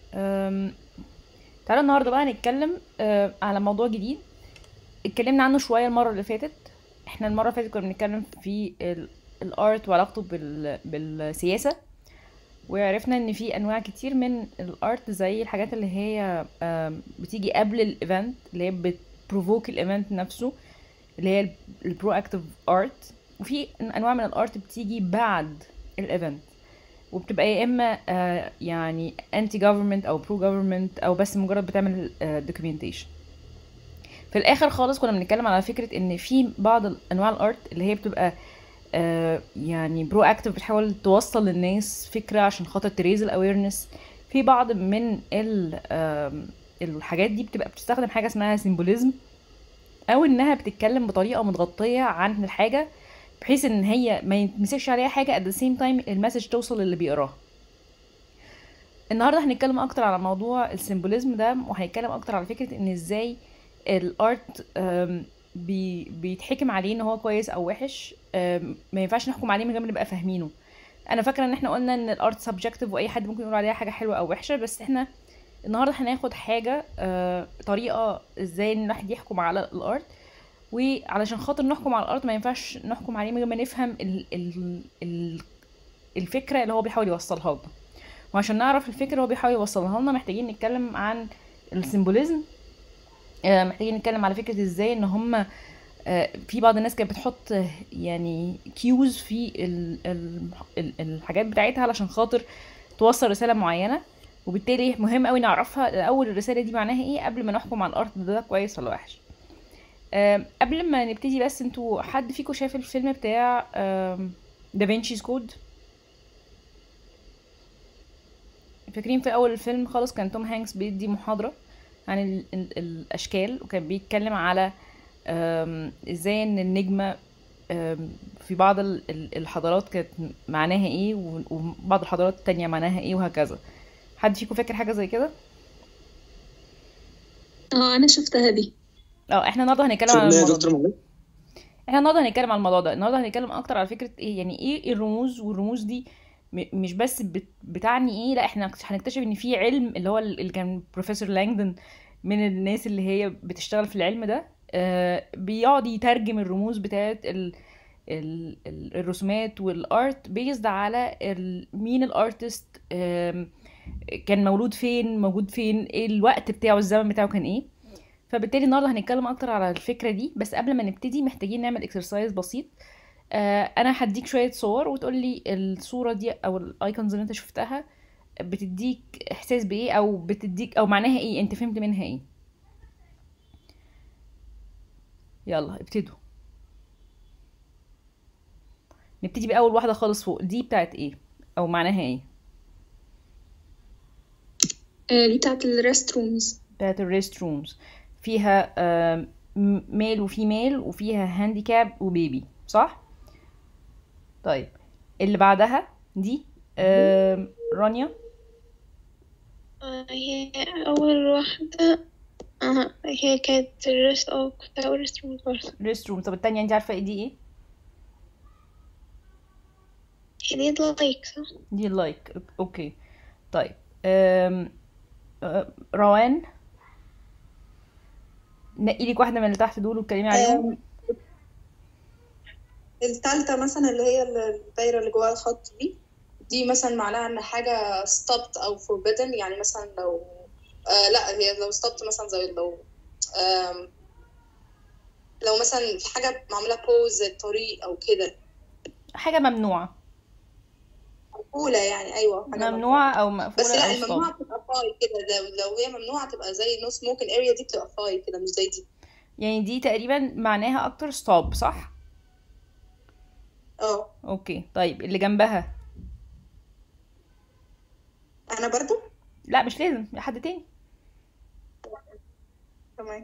أم، تعالى النهارده بقى هنتكلم آه، على موضوع جديد اتكلمنا عنه شوية المرة اللي فاتت احنا المرة اللي فاتت كنا بنتكلم في ال- الارت وعلاقته بال... بالسياسة وعرفنا ان في انواع كتير من الارت زي الحاجات اللي هي آم، بتيجي قبل الايفنت اللي هي بتبروفوك الايفنت نفسه اللي هي البرو اكتيف ارت وفي انواع من الارت بتيجي بعد الايفنت وبتبقى يا اما آه، يعني انتي جوفرمنت او برو جوفرمنت او بس مجرد بتعمل دوكيومنتيشن في الاخر خالص كنا بنتكلم على فكره ان في بعض ال- انواع الارت اللي هي بتبقى آه، يعني برو اكتيف بتحاول توصل للناس فكره عشان خاطر تريز الاويرنس في بعض من ال آم، الحاجات دي بتبقى بتستخدم حاجه اسمها سيمبوليزم او انها بتتكلم بطريقه متغطيه عن الحاجه بحيث ان هي ما يتمسكش عليها حاجه at the same time المسج توصل للي بيقراها النهارده هنتكلم اكتر على موضوع السيمبوليزم ده وهنتكلم اكتر على فكره ان ازاي الارت أم، بي بيتحكم عليه ان هو كويس او وحش أم، ما ينفعش نحكم عليه من غير ما نبقى فاهمينه انا فاكره ان احنا قلنا ان الارت سبجكتيف واي حد ممكن يقول عليها حاجه حلوه او وحشه بس احنا النهارده هناخد حاجه آه، طريقه ازاي ان الواحد يحكم على الارت وعلشان خاطر نحكم على الارت ما ينفعش نحكم عليه من غير ما نفهم ال ال ال الفكره اللي هو بيحاول يوصلها لنا وعشان نعرف الفكره اللي هو بيحاول يوصلها لنا محتاجين نتكلم عن السيمبوليزم آه، محتاجين نتكلم على فكره ازاي ان هم في بعض الناس كانت بتحط آه، يعني كيوز في ال ال ال الحاجات بتاعتها علشان خاطر توصل رساله معينه وبالتالي مهم قوي نعرفها الاول الرساله دي معناها ايه قبل ما نحكم على الارت ده كويس ولا وحش آم، قبل ما نبتدي بس انتوا حد فيكم شاف الفيلم بتاع دافنشيز كود فاكرين في اول الفيلم خالص كان توم هانكس بيدي محاضرة عن ال ال الاشكال وكان بيتكلم على آم، ازاي ان النجمة آم، في بعض ال- ال- الحضارات كانت معناها ايه و- وبعض الحضارات التانية معناها ايه وهكذا حد فيكم فاكر حاجة زي كده؟ اه انا شفتها دي اه احنا النهارده هنتكلم عن فيلم ايه يا الموضوع ده دكتور معاذ؟ احنا النهارده هنتكلم عن الموضوع ده النهارده هنتكلم اكتر على فكره ايه يعني ايه الرموز والرموز دي م- مش بس بت- بتعني ايه لا احنا هنكتشف ان في علم اللي هو اللي كان بروفيسور لانجدون من الناس اللي هي بتشتغل في العلم ده آه بيقعد يترجم الرموز بتاعت ال ال ال- الرسومات والارت بيزد على ال مين الارتست آم، كان مولود فين موجود فين ايه الوقت بتاعه الزمن بتاعه كان ايه فبالتالي النهارده هنتكلم اكتر على الفكره دي بس قبل ما نبتدي محتاجين نعمل اكسرسايز بسيط آه انا هديك شويه صور وتقول لي الصوره دي او الايكونز اللي انت شفتها بتديك احساس بايه او بتديك او معناها ايه انت فهمت منها ايه يلا ابتدوا نبتدي باول واحده خالص فوق دي بتاعت ايه او معناها ايه آه دي بتاعت الريست رومز بتاعت الريست رومز فيها آم، ميل وفيميل وفيها هانديكاب وبيبي صح طيب اللي بعدها دي آم، رانيا آه، هي أول واحدة آه هي كانت الريست أو كنت هقول ريست روم برضه ريست روم طب التانية انت عارفة ايه دي ايه هي دي لايك صح؟ دي لايك اوكي طيب آم، آه، روان نقي لك واحدة من اللي تحت دول واتكلمي عليهم آم، التالتة مثلا اللي هي الدايرة اللي جواها الخط دي دي مثلا معناها ان حاجة stopped او forbidden يعني مثلا لو آه لا هي لو stopped مثلا زي لو آم لو مثلا حاجة معمولة pose الطريق او كده حاجة ممنوعة مقفولة يعني ايوه حاجة ممنوعة ممنوعة او بس مقفولة لا او الممنوعة ستوب بتبقى فاي كده لو لو هي ممنوعة تبقى زي no smoking area دي بتبقى فاي كده مش زي دي يعني دي تقريبا معناها اكتر ستوب صح اه اوكي طيب اللي جنبها انا برضو لا مش لازم حد تاني تمام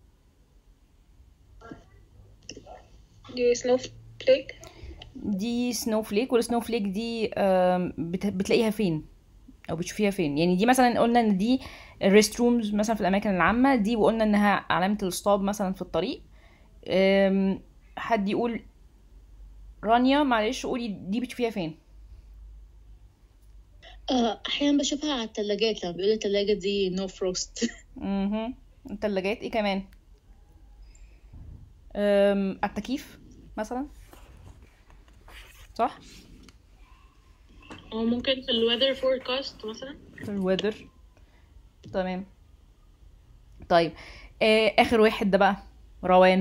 دي سنو فليك دي سنو فليك والسنو فليك دي آم، بت- بتلاقيها فين او بتشوفيها فين يعني دي مثلا قلنا ان دي الريست رومز مثلا في الاماكن العامه دي وقلنا انها علامه الستوب مثلا في الطريق آم، حد يقول رانيا معلش قولي دي بتشوفيها فين آه، أحيانا بشوفها على التلاجات لما بيقولوا التلاجة دي نو فروست اها التلاجات ايه كمان أم... التكييف مثلا صح أو ممكن في ال weather forecast مثلا في الويذر تمام طيب آه اخر واحد ده بقى روان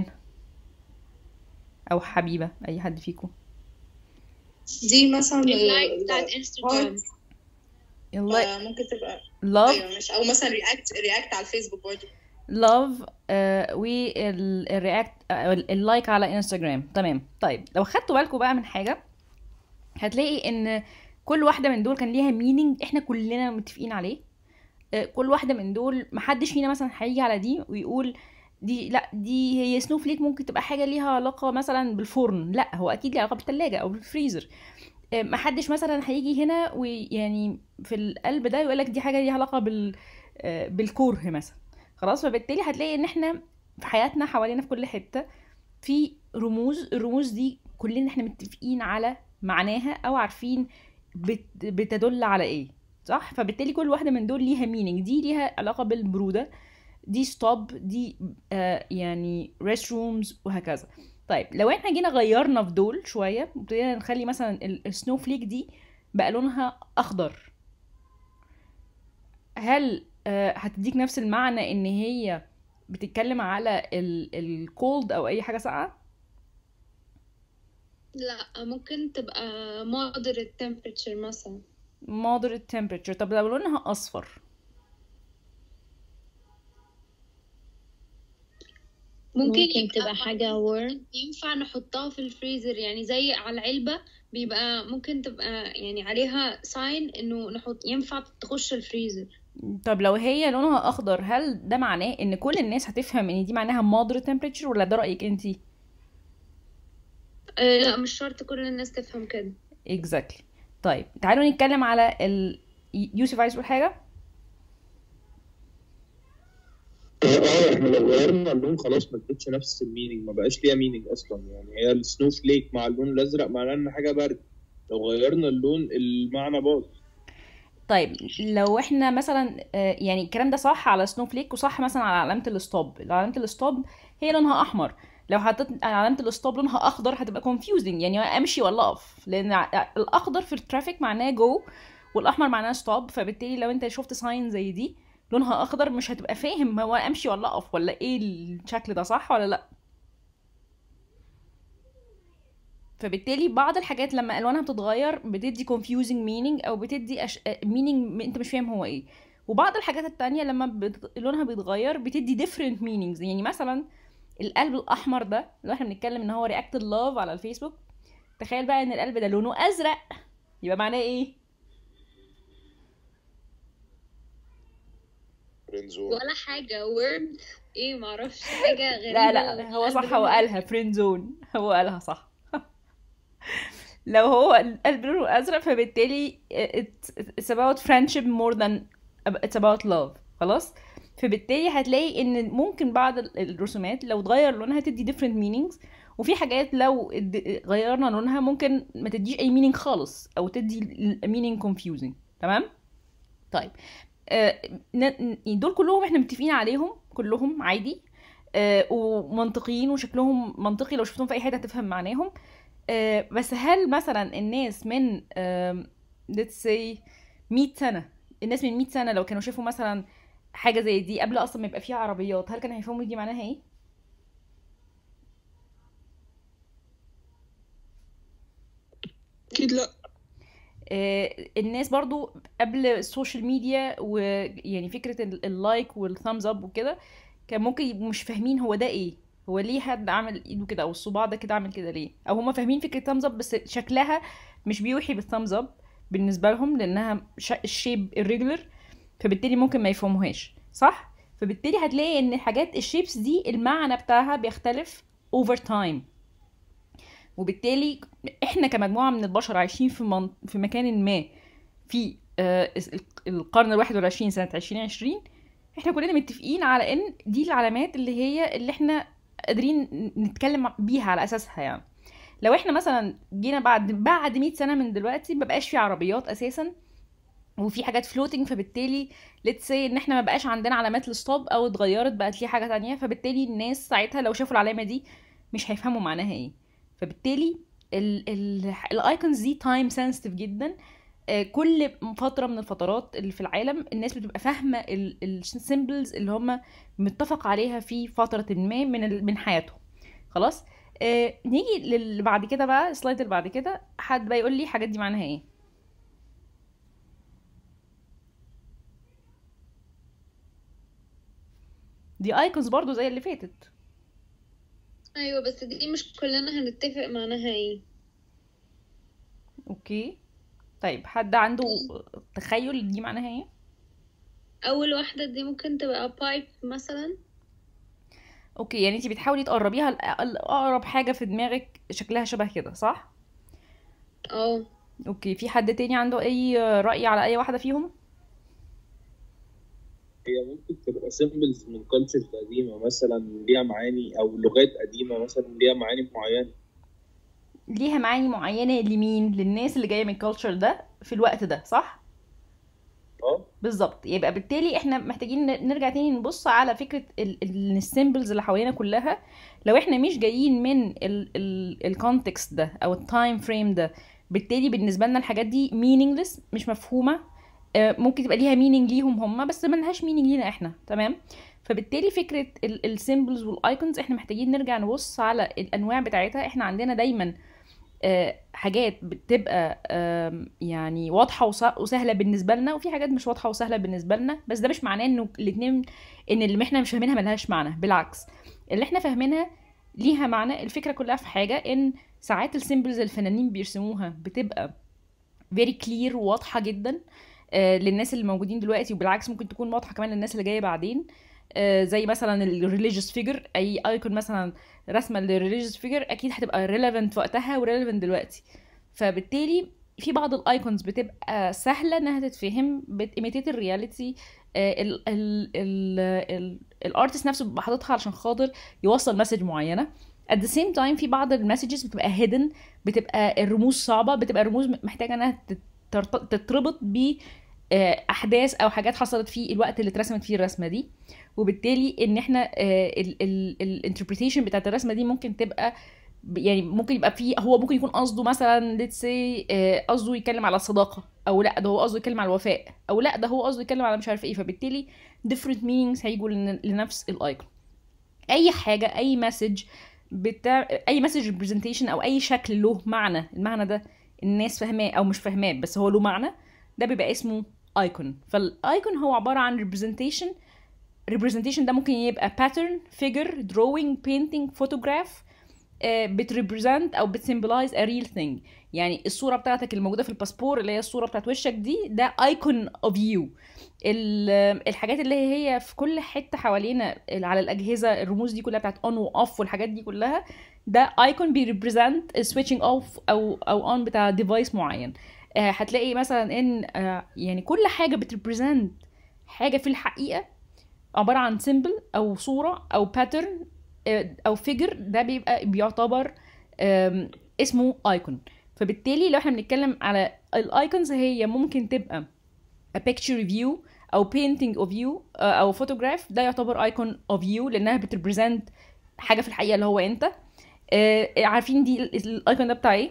او حبيبه اي حد فيكم دي مثلا اللايك بتاعت ال- انستجرام اللايك آه، ممكن تبقى لاف ايوه مش او مثلا رياكت رياكت على الفيسبوك برضه لاف والرياكت اللايك على انستجرام تمام طيب لو خدتوا بالكم بقى من حاجه هتلاقي ان كل واحده من دول كان ليها مينينج احنا كلنا متفقين عليه آه، كل واحده من دول محدش فينا مثلا هيجي على دي ويقول دي لا دي هي سنوفليك ممكن تبقى حاجه ليها علاقه مثلا بالفرن لا هو اكيد ليها علاقه بالثلاجه او بالفريزر آه، محدش مثلا هيجي هنا ويعني في القلب ده يقول لك دي حاجه ليها علاقه بال آه، بالكره مثلا خلاص فبالتالي هتلاقي ان احنا في حياتنا حوالينا في كل حته في رموز الرموز دي كلنا احنا متفقين على معناها او عارفين بت بتدل على ايه صح فبالتالي كل واحده من دول ليها مينينج دي ليها علاقه بالبروده دي ستوب دي آه يعني ريست رومز وهكذا طيب لو احنا جينا غيرنا في دول شويه وابتدينا نخلي مثلا السنو فليك دي بقى لونها اخضر هل آه هتديك نفس المعنى ان هي بتتكلم على الكولد او اي حاجه ساقعه لا ممكن تبقى moderate temperature مثلا moderate temperature طب لو لونها اصفر ممكن, ممكن يبقى تبقى حاجة warm ينفع نحطها في الفريزر يعني زي على العلبة بيبقى ممكن تبقى يعني عليها ساين انه نحط ينفع تخش الفريزر طب لو هي لونها اخضر هل ده معناه ان كل الناس هتفهم ان دي معناها moderate temperature ولا ده رايك انتي آه لا مش شرط كل الناس تفهم كده exactly طيب تعالوا نتكلم على ال... يوسف عايز تقول حاجه اه احنا لو غيرنا اللون خلاص ما ادتش نفس المينينج ما بقاش ليها مينينج اصلا يعني هي السنو فليك مع اللون الازرق معناه ان حاجه برد لو غيرنا اللون المعنى باظ طيب لو احنا مثلا آه، يعني الكلام ده صح على سنو فليك وصح مثلا على علامه الستوب علامه الستوب هي لونها احمر لو حطيت علامه الستوب لونها اخضر هتبقى confusing يعني امشي ولا اقف لان ع- الاخضر في الترافيك معناه جو والاحمر معناه ستوب فبالتالي لو انت شفت ساين زي دي لونها اخضر مش هتبقى فاهم هو امشي ولا اقف ولا ايه الشكل ده صح ولا لا فبالتالي بعض الحاجات لما الوانها بتتغير بتدي confusing meaning او بتدي أش... meaning انت مش فاهم هو ايه وبعض الحاجات التانية لما بت... لونها بيتغير بتدي different meanings يعني مثلا القلب الاحمر ده اللي احنا بنتكلم ان هو reacted love على الفيسبوك تخيل بقى ان القلب ده لونه ازرق يبقى معناه ايه فريندزون ولا حاجة word ايه معرفش حاجة غريبة لا لا هو صح هو قالها فريند زون هو قالها صح لو هو القلب لونه ازرق فبالتالي it's, it's about friendship more than it's about love خلاص فبالتالي هتلاقي ان ممكن بعض ال- الرسومات لو اتغير لونها تدي different meanings وفي حاجات لو اد- غيرنا لونها ممكن ما تديش اي meaning خالص او تدي ال- meaning confusing تمام طيب آه، ن- ن- دول كلهم احنا متفقين عليهم كلهم عادي آه، ومنطقيين وشكلهم منطقي لو شفتهم في اي حته هتفهم معناهم آه، بس هل مثلا الناس من آم، let's say 100 سنه الناس من 100 سنه لو كانوا شافوا مثلا حاجه زي دي قبل اصلا ما يبقى فيها عربيات هل كانوا هيفهموا دي معناها ايه أكيد لأ آه، الناس برضو قبل السوشيال ميديا ويعني فكرة ال- اللايك والثامز اب وكده كان ممكن يبقوا مش فاهمين هو ده ايه هو ليه حد عمل ايده كده او الصباع ده كده عامل كده ليه او هما فاهمين فكرة ثامز اب بس شكلها مش بيوحي بالثامز اب بالنسبة لهم لانها ش- الشيب الريجولر فبالتالي ممكن ما يفهموهاش صح فبالتالي هتلاقي ان حاجات الشيبس دي المعنى بتاعها بيختلف اوفر تايم وبالتالي احنا كمجموعه من البشر عايشين في من... في مكان ما في آه، القرن الواحد والعشرين سنه 2020 احنا كلنا متفقين على ان دي العلامات اللي هي اللي احنا قادرين نتكلم بيها على اساسها يعني لو احنا مثلا جينا بعد بعد 100 سنه من دلوقتي مبقاش في عربيات اساسا وفي حاجات فلوتنج فبالتالي ليتس سي ان احنا ما بقاش عندنا علامات الستوب او اتغيرت بقت ليه حاجه تانية فبالتالي الناس ساعتها لو شافوا العلامه دي مش هيفهموا معناها ايه فبالتالي الايكونز دي تايم سنسيتيف جدا آه، كل فتره من الفترات اللي في العالم الناس بتبقى فاهمه السيمبلز اللي هم متفق عليها في فتره ما من ال- من حياتهم خلاص آه نيجي للي بعد كده بقى السلايد اللي بعد كده حد بقى يقول لي الحاجات دي معناها ايه دي ايكونز برضو زي اللي فاتت ايوه بس دي مش كلنا هنتفق معناها ايه اوكي طيب حد عنده تخيل دي معناها ايه اول واحدة دي ممكن تبقى بايب مثلا اوكي يعني انت بتحاولي تقربيها لأ- لاقرب حاجه في دماغك شكلها شبه كده صح اه اوكي في حد تاني عنده اي رأي على اي واحده فيهم هي ممكن تبقى سيمبلز من كالتشرز قديمة مثلا ليها معاني أو لغات قديمة مثلا ليها معاني معينة ليها معاني معينه لمين للناس اللي جايه من الكالتشر ده في الوقت ده صح اه بالظبط يبقى بالتالي احنا محتاجين ن- نرجع تاني نبص على فكره السيمبلز اللي حوالينا كلها لو احنا مش جايين من الكونتكست ده او التايم فريم ده بالتالي بالنسبه لنا الحاجات دي meaningless مش مفهومه آه، ممكن تبقى ليها meaning ليهم هم بس ما لهاش meaning لينا احنا تمام فبالتالي فكره السيمبلز والايكونز احنا محتاجين نرجع نبص على الانواع بتاعتها احنا عندنا دايما آه، حاجات بتبقى آم، يعني واضحه وس- وسهله بالنسبه لنا وفي حاجات مش واضحه وسهله بالنسبه لنا بس ده مش معناه انه الاثنين ان اللي احنا مش فاهمينها ملهاش معنى بالعكس اللي احنا فاهمينها ليها معنى الفكره كلها في حاجه ان ساعات السيمبلز الفنانين بيرسموها بتبقى فيري كلير وواضحه جدا آه، للناس اللي موجودين دلوقتي وبالعكس ممكن تكون واضحه كمان للناس اللي جايه بعدين آه، زي مثلا الريليجيوس فيجر اي ايكون مثلا رسمه للريليجيوس فيجر اكيد هتبقى ريليفنت في وقتها وريليفنت دلوقتي فبالتالي في بعض الايكونز بتبقى سهله انها تتفهم بتيميتيت الرياليتي الارتست نفسه بيبقى حاططها علشان خاطر يوصل مسج معينه at the same time في بعض المسجز بتبقى hidden بتبقى الرموز صعبه بتبقى الرموز محتاجه انها تترت- تتربط ب آه، احداث او حاجات حصلت في الوقت اللي اترسمت فيه الرسمه دي وبالتالي ان احنا الانتربريتيشن بتاعت الرسمه دي ممكن تبقى ب- يعني ممكن يبقى فيه هو ممكن يكون قصده مثلا let's say آه، قصده يتكلم على الصداقه او لا ده هو قصده يتكلم على الوفاء او لا ده هو قصده يتكلم على مش عارف ايه فبالتالي different meanings هيجوا لن- لنفس الايكون اي حاجه اي مسج بتاع اي مسج ريبريزنتيشن او اي شكل له معنى المعنى ده الناس فاهماه او مش فاهماه بس هو له معنى ده بيبقى اسمه ايكون فالايكون هو عباره عن ريبريزنتيشن representation ده ممكن يبقى pattern figure drawing painting photograph آه، بتريبريزنت او بتسيمبلايز a real thing يعني الصوره بتاعتك اللي موجوده في الباسبور اللي هي الصوره بتاعت وشك دي ده ايكون اوف يو الحاجات اللي هي في كل حته حوالينا اللي على الاجهزه الرموز دي كلها بتاعت اون واوف والحاجات دي كلها ده ايكون بيريبريزنت سويتشنج اوف او او اون بتاع ديفايس معين آه، هتلاقي مثلا ان آه، يعني كل حاجه بتريبريزنت حاجه في الحقيقه عباره عن سيمبل او صوره او باترن او فيجر ده بيبقى بيعتبر آم، اسمه ايكون فبالتالي لو احنا بنتكلم على الايكونز هي ممكن تبقى a picture view او painting of you آه، او photograph ده يعتبر ايكون of you لانها بتريبريزنت حاجه في الحقيقه اللي هو انت آه، عارفين دي ال- الايكون ده بتاع ايه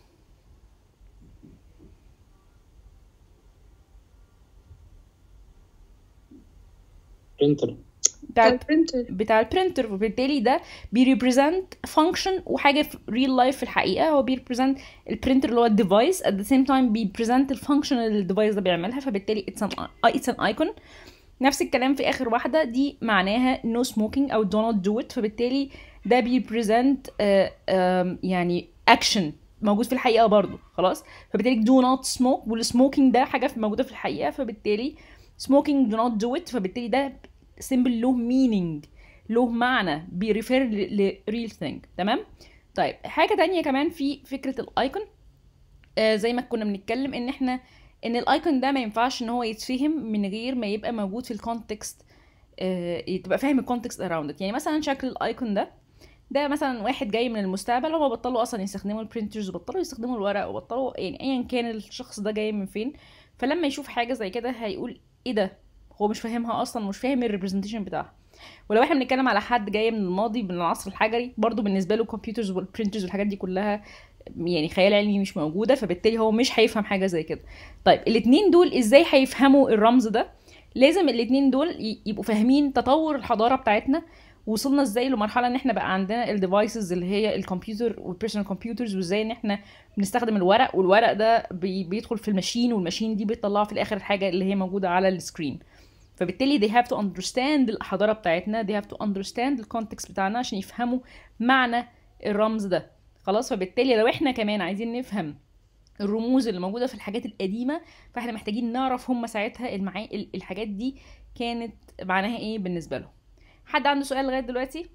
برينتر بتاع البرينتر بتاع البرينتر وبالتالي ده بيريبريزنت فانكشن وحاجه في ريل لايف في الحقيقه هو بيريبريزنت البرينتر اللي هو الديفايس at the same time بيبريزنت الفانكشن اللي الديفايس ده بيعملها فبالتالي اتس ان اتس ان ايكون نفس الكلام في اخر واحده دي معناها نو سموكينج او دو نوت دو ات فبالتالي ده بيبريزنت يعني اكشن موجود في الحقيقه برضو خلاص فبالتالي دو نوت سموك والسموكينج ده حاجه في- موجوده في الحقيقه فبالتالي سموكينج دو نوت دو ات فبالتالي ده سيمبل له مينينج له معنى بيريفير لريل ثينج تمام طيب حاجه تانية كمان في فكره الايكون آه زي ما كنا بنتكلم ان احنا ان الايكون ده ما ينفعش ان هو يتفهم من غير ما يبقى موجود في الكونتكست آه تبقى فاهم الكونتكست اراوند يعني مثلا شكل الايكون ده ده مثلا واحد جاي من المستقبل هو بطلوا اصلا يستخدموا البرينترز وبطلوا يستخدموا الورق وبطلوا يعني ايا كان الشخص ده جاي من فين فلما يشوف حاجه زي كده هيقول ايه ده هو مش فاهمها اصلا مش فاهم الريبرزنتيشن بتاعها ولو احنا بنتكلم على حد جاي من الماضي من العصر الحجري برضو بالنسبه له الكمبيوترز والبرنترز والحاجات دي كلها يعني خيال علمي مش موجوده فبالتالي هو مش هيفهم حاجه زي كده طيب الاتنين دول ازاي هيفهموا الرمز ده لازم الاتنين دول ي- يبقوا فاهمين تطور الحضاره بتاعتنا وصلنا ازاي لمرحله ان احنا بقى عندنا الديفايسز اللي هي الكمبيوتر والبيرسونال كمبيوترز وازاي ان احنا بنستخدم الورق والورق ده بي- بيدخل في الماشين والماشين دي بتطلع في الاخر الحاجه اللي هي موجوده على السكرين فبالتالي they have to understand الحضاره بتاعتنا they have to understand الكونتكست بتاعنا عشان يفهموا معنى الرمز ده خلاص فبالتالي لو احنا كمان عايزين نفهم الرموز اللي موجوده في الحاجات القديمه فاحنا محتاجين نعرف هم ساعتها المعا... ال- الحاجات دي كانت معناها ايه بالنسبه لهم حد عنده سؤال لغايه دلوقتي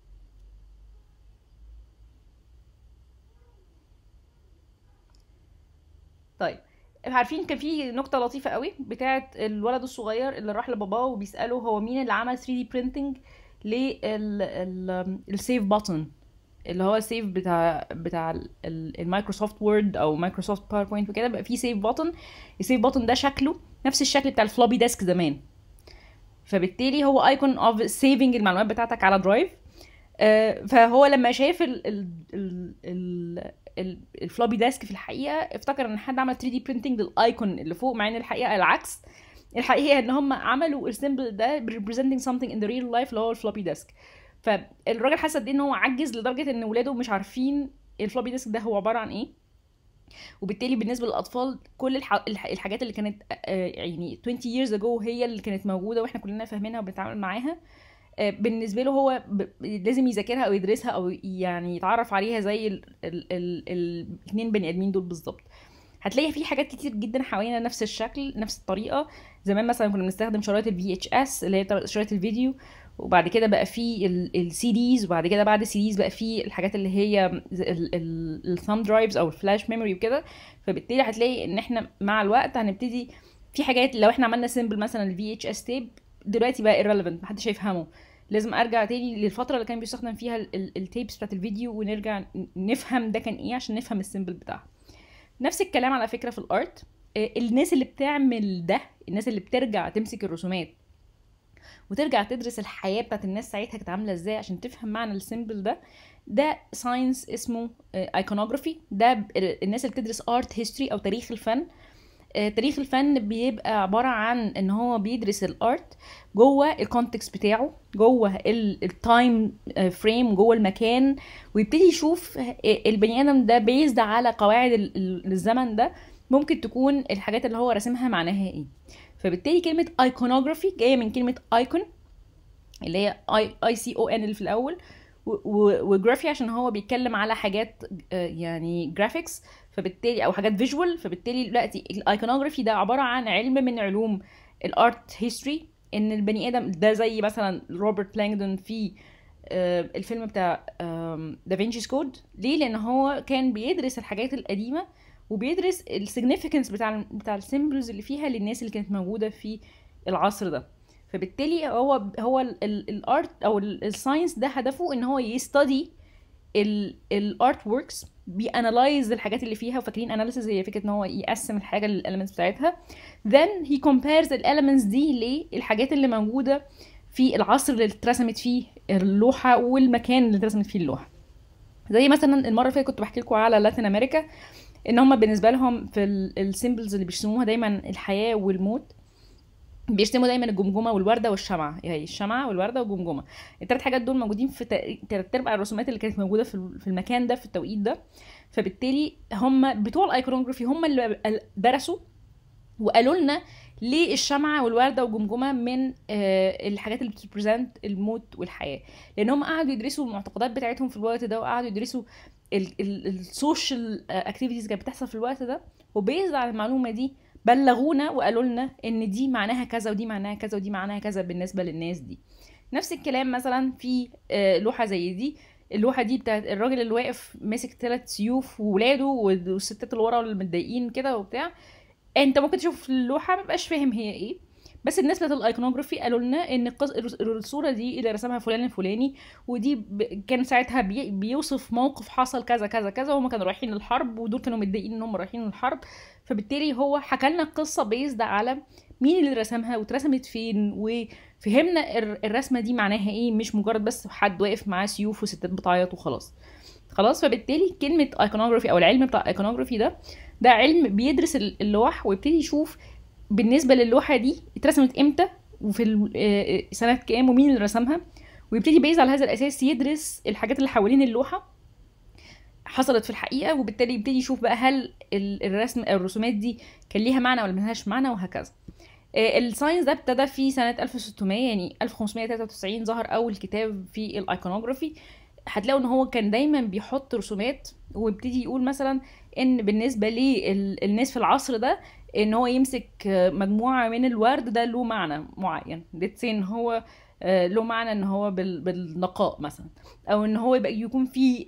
طيب عارفين كان في نكته لطيفه قوي بتاعه الولد الصغير اللي راح لباباه وبيساله هو مين اللي عمل 3 دي printing للسيف بutton اللي هو السيف بتاع بتاع ال- ال- المايكروسوفت وورد او مايكروسوفت باوربوينت وكده بقى في سيف بutton السيف بutton ده شكله نفس الشكل بتاع الفلوبي ديسك زمان فبالتالي هو ايكون اوف سيفنج المعلومات بتاعتك على درايف آه، فهو لما شاف ال ال ال ال ال الفلوبي ديسك في الحقيقه افتكر ان حد عمل 3 دي برينتنج للايكون اللي فوق مع ان الحقيقه العكس الحقيقه ان هم عملوا السيمبل ده representing something in the real life اللي هو الفلوبي ديسك فالراجل حس قد ايه ان هو عجز لدرجه ان ولاده مش عارفين الفلوبي ديسك ده هو عباره عن ايه وبالتالي بالنسبه للاطفال كل الح... الح- الحاجات اللي كانت آه، يعني 20 years ago هي اللي كانت موجوده واحنا كلنا فاهمينها وبنتعامل معاها آه، بالنسبه له هو ب... لازم يذاكرها او يدرسها او يعني يتعرف عليها زي ال... ال... ال... الاثنين بني ادمين دول بالظبط هتلاقي في حاجات كتير جدا حوالينا نفس الشكل نفس الطريقه زمان مثلا كنا بنستخدم شرايط الفي اتش اس اللي هي شرايط الفيديو وبعد كده بقى في السي ديز وبعد كده بعد السي ديز بقى في الحاجات اللي هي الثامب درايفز او الفلاش ميموري وكده فبالتالي هتلاقي ان احنا مع الوقت هنبتدي في حاجات لو احنا عملنا سيمبل مثلا الفي اتش اس تيب دلوقتي بقى irrelevant محدش هيفهمه لازم ارجع تاني للفتره اللي كان بيستخدم فيها التيبس بتاعت الفيديو ونرجع نفهم ده كان ايه عشان نفهم السيمبل بتاعها نفس الكلام على فكره في الارت آه، الناس اللي بتعمل ده الناس اللي بترجع تمسك الرسومات وترجع تدرس الحياه بتاعت الناس ساعتها كانت عامله ازاي عشان تفهم معنى السيمبل ده ده ساينس اسمه ايكونوجرافي ده ب- الناس اللي بتدرس ارت هيستوري او تاريخ الفن آه، تاريخ الفن بيبقى عباره عن ان هو بيدرس الارت جوه الكونتكست بتاعه جوه التايم فريم جوه المكان ويبتدي يشوف آه، البني ادم ده بيزد على قواعد ال- ال- الزمن ده ممكن تكون الحاجات اللي هو راسمها معناها ايه فبالتالي كلمه ايكونوجرافي جايه من كلمه ايكون اللي هي اي اي سي او ان اللي في الاول وجرافي عشان هو بيتكلم على حاجات آه، يعني جرافيكس فبالتالي او حاجات فيجوال فبالتالي دلوقتي الايكونوجرافي ده عباره عن علم من علوم الارت هيستوري ان البني ادم ده زي مثلا روبرت لانجدون في آه، الفيلم بتاع دافنشي's كود ليه لان هو كان بيدرس الحاجات القديمه وبيدرس السيجنيفيكانس بتاع ال بتاع السيمبلز اللي فيها للناس اللي كانت موجوده في العصر ده فبالتالي هو هو الارت او الساينس ده هدفه ان هو يستدي الارت وركس بيانلايز الحاجات اللي فيها وفاكرين اناليسيز هي فكره ان هو يقسم الحاجه للاليمنتس بتاعتها then he compares الاليمنتس دي للحاجات اللي موجوده في العصر اللي اترسمت فيه اللوحه والمكان اللي اترسمت فيه اللوحه زي مثلا المره اللي فاتت كنت بحكي لكم على لاتين امريكا ان هم بالنسبه لهم في السيمبلز اللي بيرسموها دايما الحياه والموت بيرسموا دايما الجمجمه والورده والشمعه يعني الشمعه والورده والجمجمه الثلاث حاجات دول موجودين في تلات ارباع الرسومات اللي كانت موجوده في في المكان ده في التوقيت ده فبالتالي هم بتوع الايكونوجرافي هم اللي درسوا وقالوا لنا ليه الشمعة والوردة والجمجمة من آه الحاجات اللي بتبريزنت الموت والحياة لأن هم قعدوا يدرسوا المعتقدات بتاعتهم في الوقت ده وقعدوا يدرسوا السوشيال اكتيفيتيز كانت بتحصل في الوقت ده وبيز على المعلومة دي بلغونا وقالوا لنا ان دي معناها كذا ودي معناها كذا ودي معناها كذا بالنسبة للناس دي نفس الكلام مثلا في آه لوحة زي دي اللوحه دي بتاعت الراجل اللي واقف ماسك ثلاث سيوف وولاده والستات اللي ورا اللي متضايقين كده وبتاع انت ممكن تشوف اللوحه ما بقاش فاهم هي ايه بس الناس بتاعت الايكونوجرافي قالوا لنا ان القص... الصوره دي اللي رسمها فلان الفلاني ودي ب... كان ساعتها بي... بيوصف موقف حصل كذا كذا كذا وهم كانوا رايحين الحرب ودول كانوا متضايقين ان هم رايحين الحرب فبالتالي هو حكى لنا القصه بيزد على مين اللي رسمها واترسمت فين وفهمنا الر- الرسمه دي معناها ايه مش مجرد بس حد واقف معاه سيوف وستات بتعيط وخلاص خلاص فبالتالي كلمه ايكونوجرافي او العلم بتاع الايكونوجرافي ده ده علم بيدرس ال- اللوح ويبتدي يشوف بالنسبه للوحه دي اترسمت امتى وفي ال- آه، آه، سنه كام ومين اللي رسمها ويبتدي بيز على هذا الاساس يدرس الحاجات اللي حوالين اللوحه حصلت في الحقيقه وبالتالي يبتدي يشوف بقى هل ال- الرسم او الرسومات دي كان ليها معنى ولا ملهاش معنى وهكذا آه، الساينس ده ابتدى في سنة 1600 يعني 1593 ظهر أول كتاب في الأيكونوجرافي هتلاقوا ان هو كان دايما بيحط رسومات ويبتدي يقول مثلا ان بالنسبة للناس في العصر ده ان هو يمسك آه، مجموعة من الورد ده له معنى معين let's say ان هو آه، له معنى ان هو بال- بالنقاء مثلا او ان هو يبقى يكون في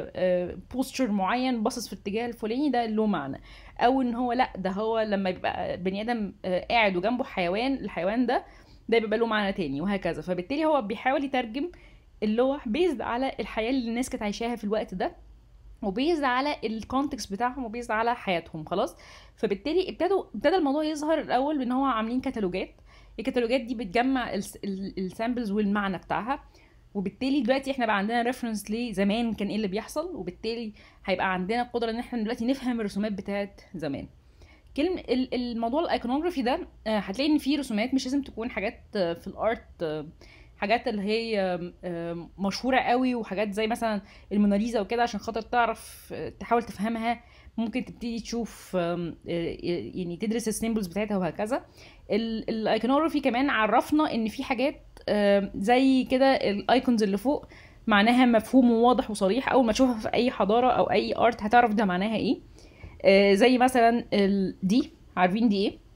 بوستشر معين باصص في الاتجاه الفلاني ده له معنى او ان هو لا ده هو لما يبقى بني ادم آه، قاعد وجنبه حيوان الحيوان ده ده بيبقى له معنى تاني وهكذا فبالتالي هو بيحاول يترجم اللوح بيزد على الحياه اللي الناس كانت عايشاها في الوقت ده وبيزد على الكونتكست بتاعهم وبيزد على حياتهم خلاص فبالتالي ابتدوا ابتدى الموضوع يظهر الاول بان هو عاملين كتالوجات الكتالوجات دي بتجمع السامبلز والمعنى بتاعها وبالتالي دلوقتي احنا بقى عندنا ريفرنس لزمان كان ايه اللي بيحصل وبالتالي هيبقى عندنا قدره ان احنا دلوقتي نفهم الرسومات بتاعت زمان كلمة ال- الموضوع الايكونوجرافي ده آه، هتلاقي ان فيه رسومات مش لازم تكون حاجات آه، في الارت آه، حاجات اللي هي آم، آم، مشهورة قوي وحاجات زي مثلا الموناليزا وكده عشان خاطر تعرف آه، تحاول تفهمها ممكن تبتدي تشوف آم، آه، يعني تدرس السيمبلز بتاعتها وهكذا ال- الايكونوجرافي كمان عرفنا ان في حاجات آم، زي كده الايكونز اللي فوق معناها مفهوم وواضح وصريح اول ما تشوفها في اي حضاره او اي ارت هتعرف ده معناها ايه آه، زي مثلا ال- دي عارفين دي ايه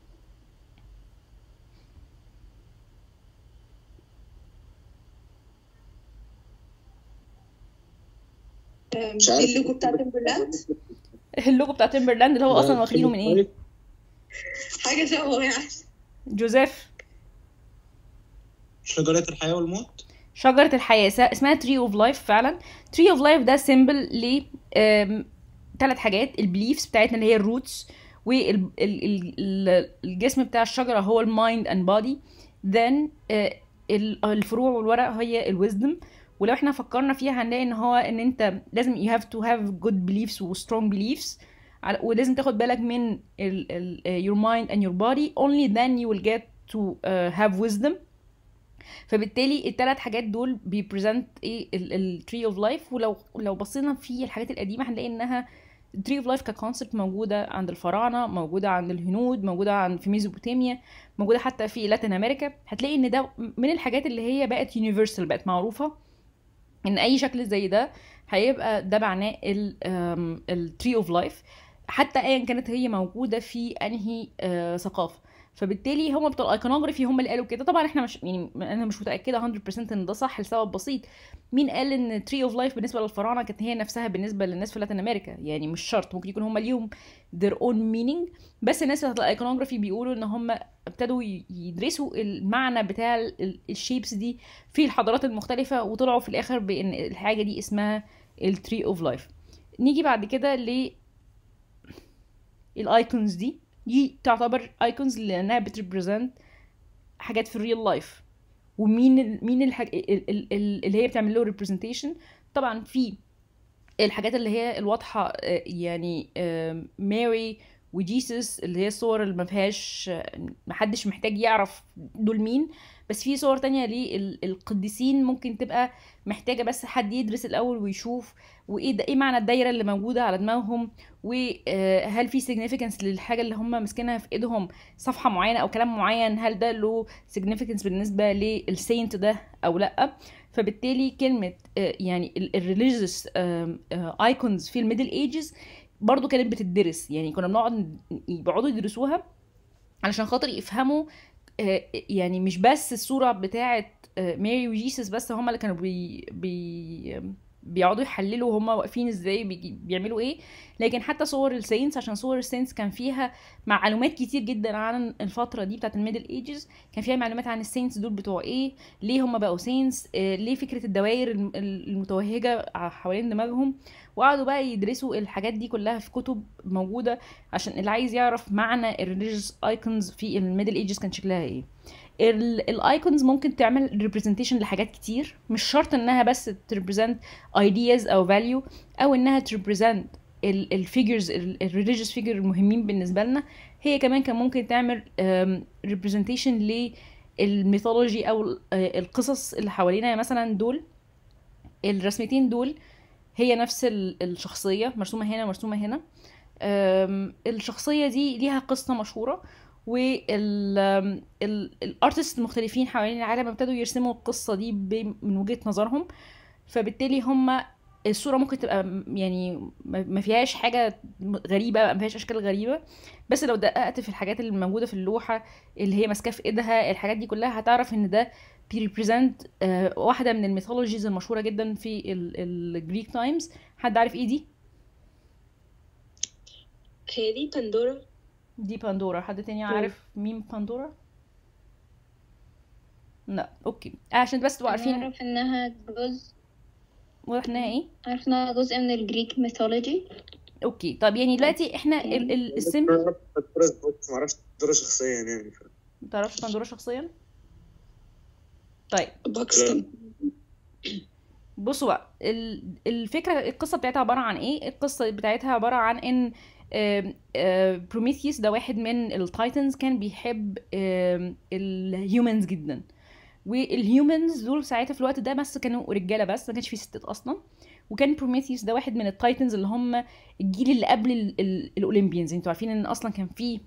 مش دي عارف اللوجو بتاع تمبرلاند اللوجو بتاع تيمبرلاند اللي هو ده اصلا واخدينه من ايه حاجة شبه يعني جوزيف شجرة الحياة والموت شجرة الحياة س- اسمها تري اوف لايف فعلا تري اوف لايف ده سيمبل ل ثلاث حاجات البليفز بتاعتنا اللي هي الروتس والجسم بتاع الشجرة هو المايند اند بودي then آه، ال- الفروع والورق هي الويزدم ولو احنا فكرنا فيها هنلاقي ان هو ان انت لازم you have to have good beliefs و strong beliefs على- ولازم تاخد بالك من ال, ال, uh, your mind and your body only then you will get to uh, have wisdom فبالتالي الثلاث حاجات دول بيبريزنت ايه التري اوف لايف ولو لو بصينا في الحاجات القديمه هنلاقي انها التري اوف لايف ككونسبت موجوده عند الفراعنه موجوده عند الهنود موجوده عند في ميزوبوتاميا موجوده حتى في لاتين امريكا هتلاقي ان ده من الحاجات اللي هي بقت يونيفرسال بقت معروفه ان اي شكل زي ده هيبقى ده معناه التري اوف لايف حتى ايا كانت هي موجوده في انهي آه، ثقافه فبالتالي هم بتوع الايكونوجرافي هم اللي قالوا كده طبعا احنا مش يعني انا مش متاكده 100% ان ده صح لسبب بسيط مين قال ان تري اوف لايف بالنسبه للفراعنه كانت هي نفسها بالنسبه للناس في لاتين امريكا يعني مش شرط ممكن يكون هم ليهم their own meaning بس الناس بتاعت الايكونوجرافي بيقولوا ان هم ابتدوا ي- يدرسوا المعنى بتاع الشيبس دي في الحضارات المختلفه وطلعوا في الاخر بان الحاجه دي اسمها التري اوف لايف نيجي بعد كده ل الايكونز دي دي تعتبر ايكونز لانها بتريبريزنت حاجات في الريل لايف ومين ال مين الحاج... ال- ال- ال- اللي هي بتعمل له ريبريزنتيشن طبعا في الحاجات اللي هي الواضحه آه، يعني آم، ماري وجيسس اللي هي الصور اللي ما فيهاش آه، محدش محتاج يعرف دول مين بس في صور تانية للقديسين ممكن تبقى محتاجة بس حد يدرس الأول ويشوف وإيه ده إيه معنى الدايرة اللي موجودة على دماغهم وهل في significance للحاجة اللي هم ماسكينها في إيدهم صفحة معينة أو كلام معين هل ده له significance بالنسبة للسينت ده أو لأ فبالتالي كلمة آه، يعني الريليجيوس ايكونز في الميدل ايجز برضو كانت بتدرس يعني كنا بنقعد بيقعدوا يدرسوها علشان خاطر يفهموا آه، يعني مش بس الصورة بتاعة آه، ماري وجيسس بس هما اللي كانوا بي, بي بيقعدوا يحللوا هما واقفين ازاي بيجي- بيعملوا ايه لكن حتى صور الساينس عشان صور الساينس كان فيها معلومات كتير جدا عن الفتره دي بتاعت الميدل ايجز كان فيها معلومات عن الساينس دول بتوع ايه ليه هم بقوا ساينس آه، ليه فكره الدوائر الم- المتوهجه حوالين دماغهم وقعدوا بقى يدرسوا الحاجات دي كلها في كتب موجوده عشان اللي عايز يعرف معنى الريليجيوس ايكونز في الميدل ايجز كان شكلها ايه الايكونز ممكن تعمل ريبريزنتيشن لحاجات كتير مش شرط انها بس تريبريزنت ايدياز او فاليو او انها تريبريزنت الفيجرز الريليجيوس فيجر المهمين بالنسبه لنا هي كمان كان ممكن تعمل ريبريزنتيشن للميثولوجي او ال- آه، القصص اللي حوالينا يعني مثلا دول الرسمتين دول هي نفس ال- الشخصيه مرسومه هنا مرسومه هنا أم، الشخصيه دي ليها قصه مشهوره والارتست المختلفين حوالين العالم ابتدوا يرسموا القصه دي ب- من وجهه نظرهم فبالتالي هم الصوره ممكن تبقى م- يعني ما ما فيهاش حاجه غريبه ما فيهاش اشكال غريبه بس لو دققت في الحاجات اللي موجوده في اللوحه اللي هي ماسكاه في ايدها الحاجات دي كلها هتعرف ان ده بيريبريزنت واحده من الميثولوجيز المشهوره جدا في الجريك تايمز حد عارف ايه دي هي دي بندورا دي باندورا حد تاني عارف مين باندورا لا اوكي عشان بس تبقوا عارفين أعرف إنها جزء واضح انها ايه أعرف إنها جزء من الجريك ميثولوجي اوكي طب يعني دلوقتي احنا ال ال السم ما اعرفش دورة شخصيا يعني ف... متعرفش باندورا شخصيا طيب باكستان بصوا بقى ال- الفكره القصه بتاعتها عباره عن ايه القصه بتاعتها عباره عن ان بروميثيوس ده واحد من التايتنز كان بيحب الهيومنز جدا والهيومنز دول ساعتها في الوقت ده بس كانوا رجاله بس ما كانش في ستات اصلا وكان بروميثيوس ده واحد من التايتنز اللي هم الجيل اللي قبل ال- ال- الاولمبيانز انتوا عارفين ان اصلا كان في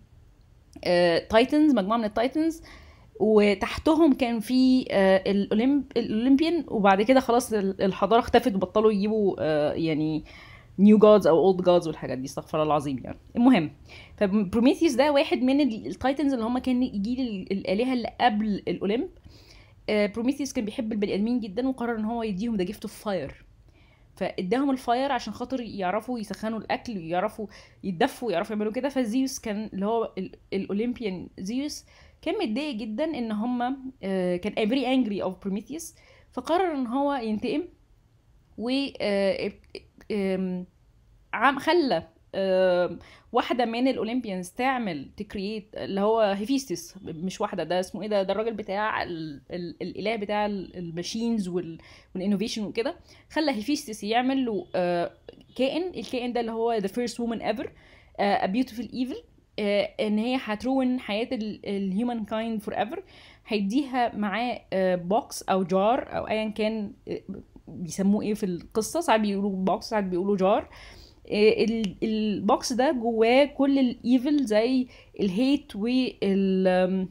تايتنز مجموعه من التايتنز وتحتهم كان في آه، الأولمب... الاولمبيان وبعد كده خلاص ال- الحضاره اختفت وبطلوا يجيبوا آه، يعني نيو جادز او اولد جادز والحاجات دي استغفر الله العظيم يعني المهم فبروميثيوس ده واحد من ال- التايتنز اللي هم كان جيل ال- الالهه اللي قبل الاولمب آه، بروميثيوس كان بيحب البني ادمين جدا وقرر ان هو يديهم ذا جيفت اوف فاير فاداهم الفاير عشان خاطر يعرفوا يسخنوا الاكل ويعرفوا يتدفوا ويعرفوا يعملوا كده فزيوس كان اللي هو ال- الاولمبيان زيوس كان متضايق جدا ان هم كان very angry of Prometheus فقرر ان هو ينتقم و آه، آم، عم خلى آم، واحدة من الأولمبيانز تعمل تكريت اللي هو هيفيستس مش واحدة ده اسمه ايه ده ده الراجل بتاع ال ال الإله بتاع الماشينز والانوفيشن وكده خلى هيفيستس يعمل له آه، كائن الكائن ده اللي هو the first woman ever آه، a beautiful evil آه، ان هي هترون حياه الهيومن كايند فور ايفر هيديها معاه بوكس او جار او ايا كان آه، بيسموه ايه في القصه ساعات بيقولوا بوكس ساعات بيقولوا جار آه، ال- البوكس ده جواه كل الايفل زي الهيت وال آم،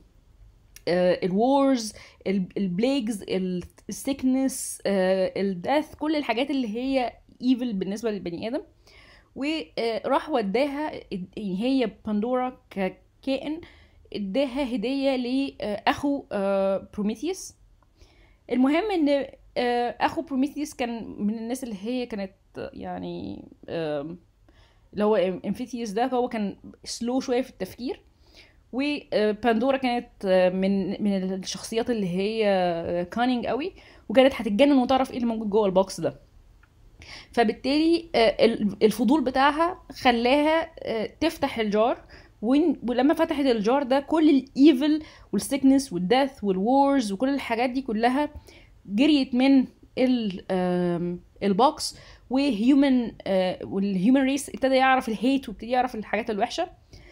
الوورز البليجز السيكنس الدث كل الحاجات اللي هي ايفل بالنسبه للبني ادم وراح وداها يعني هي باندورا ككائن اداها هديه لاخو بروميثيوس المهم ان آه، اخو بروميثيوس كان من الناس اللي هي كانت يعني آم، اللي هو امفيثيوس ده هو كان سلو شويه في التفكير وباندورا كانت آه، من من الشخصيات اللي هي كانينج قوي وكانت هتتجنن وتعرف ايه اللي موجود جوه البوكس ده فبالتالي آه، ال- الفضول بتاعها خلاها آه، تفتح الجار وين- ولما فتحت الجار ده كل الايفل والسيكنس والدث والوورز وكل الحاجات دي كلها جريت من ال- آم، البوكس وهيومن والهيومن ريس ابتدى يعرف الهيت وابتدى يعرف الحاجات الوحشه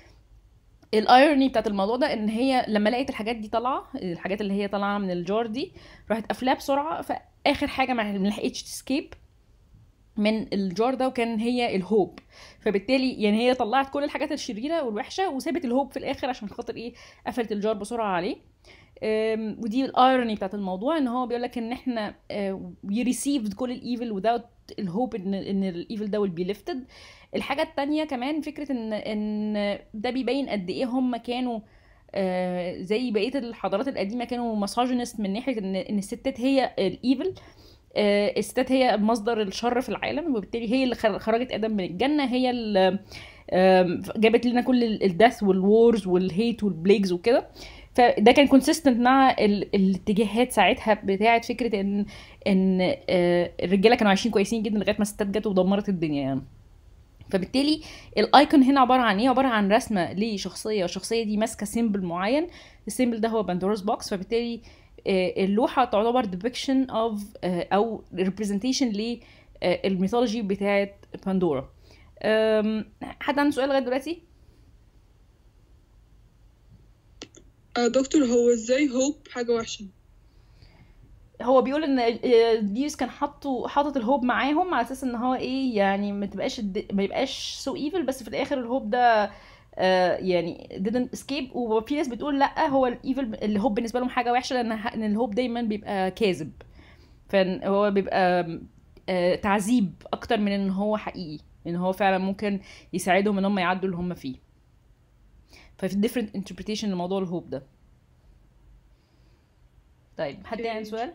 الايروني بتاعت الموضوع ده ان هي لما لقيت الحاجات دي طالعه الحاجات اللي هي طالعه من الجار دي راحت قافلاها بسرعه فاخر حاجه ما ما لحقتش تسكيب من الجار ده وكان هي الهوب فبالتالي يعني هي طلعت كل الحاجات الشريره والوحشه وسابت الهوب في الاخر عشان خاطر ايه قفلت الجار بسرعه عليه أم، ودي الايروني بتاعت الموضوع ان هو بيقول لك ان احنا وي ريسيفد كل الايفل without الهوب ان ان الايفل ده will be lifted الحاجه التانية كمان فكره ان ان ده بيبين قد ايه هم كانوا آه، زي بقيه الحضارات القديمه كانوا مساجنست من ناحيه ان ان الستات هي الايفل آه، الستات هي مصدر الشر في العالم وبالتالي هي اللي خر- خرجت ادم من الجنه هي اللي آم، جابت لنا كل الدث والوورز والهيت والبليجز وكده فده كان كونسيستنت مع ال- الاتجاهات ساعتها بتاعه فكره ان ان آه، الرجاله كانوا عايشين كويسين جدا لغايه ما الستات جت ودمرت الدنيا يعني فبالتالي الايكون هنا عباره عن ايه عباره عن رسمه لشخصيه والشخصيه دي ماسكه سيمبل معين السيمبل ده هو باندورا's بوكس فبالتالي آه، اللوحه تعتبر depiction of آه، او representation للميثولوجي بتاعه باندورا أم، حد عنده سؤال لغايه دلوقتي آه دكتور هو ازاي هوب حاجة وحشة هو بيقول ان آه، ديوس كان حاطه حاطط الهوب معاهم على اساس ان هو ايه يعني ما تبقاش الد- ما يبقاش سو ايفل بس في الاخر الهوب ده آه، يعني didn't escape وفي ناس بتقول لا هو الايفل الهوب بالنسبه لهم حاجه وحشه لان ه- ان الهوب دايما بيبقى كاذب فهو بيبقى آه، تعذيب اكتر من ان هو حقيقي ان هو فعلا ممكن يساعدهم ان هم يعدوا اللي هم فيه ففي different interpretation لموضوع الهوب ده طيب حد عنده سؤال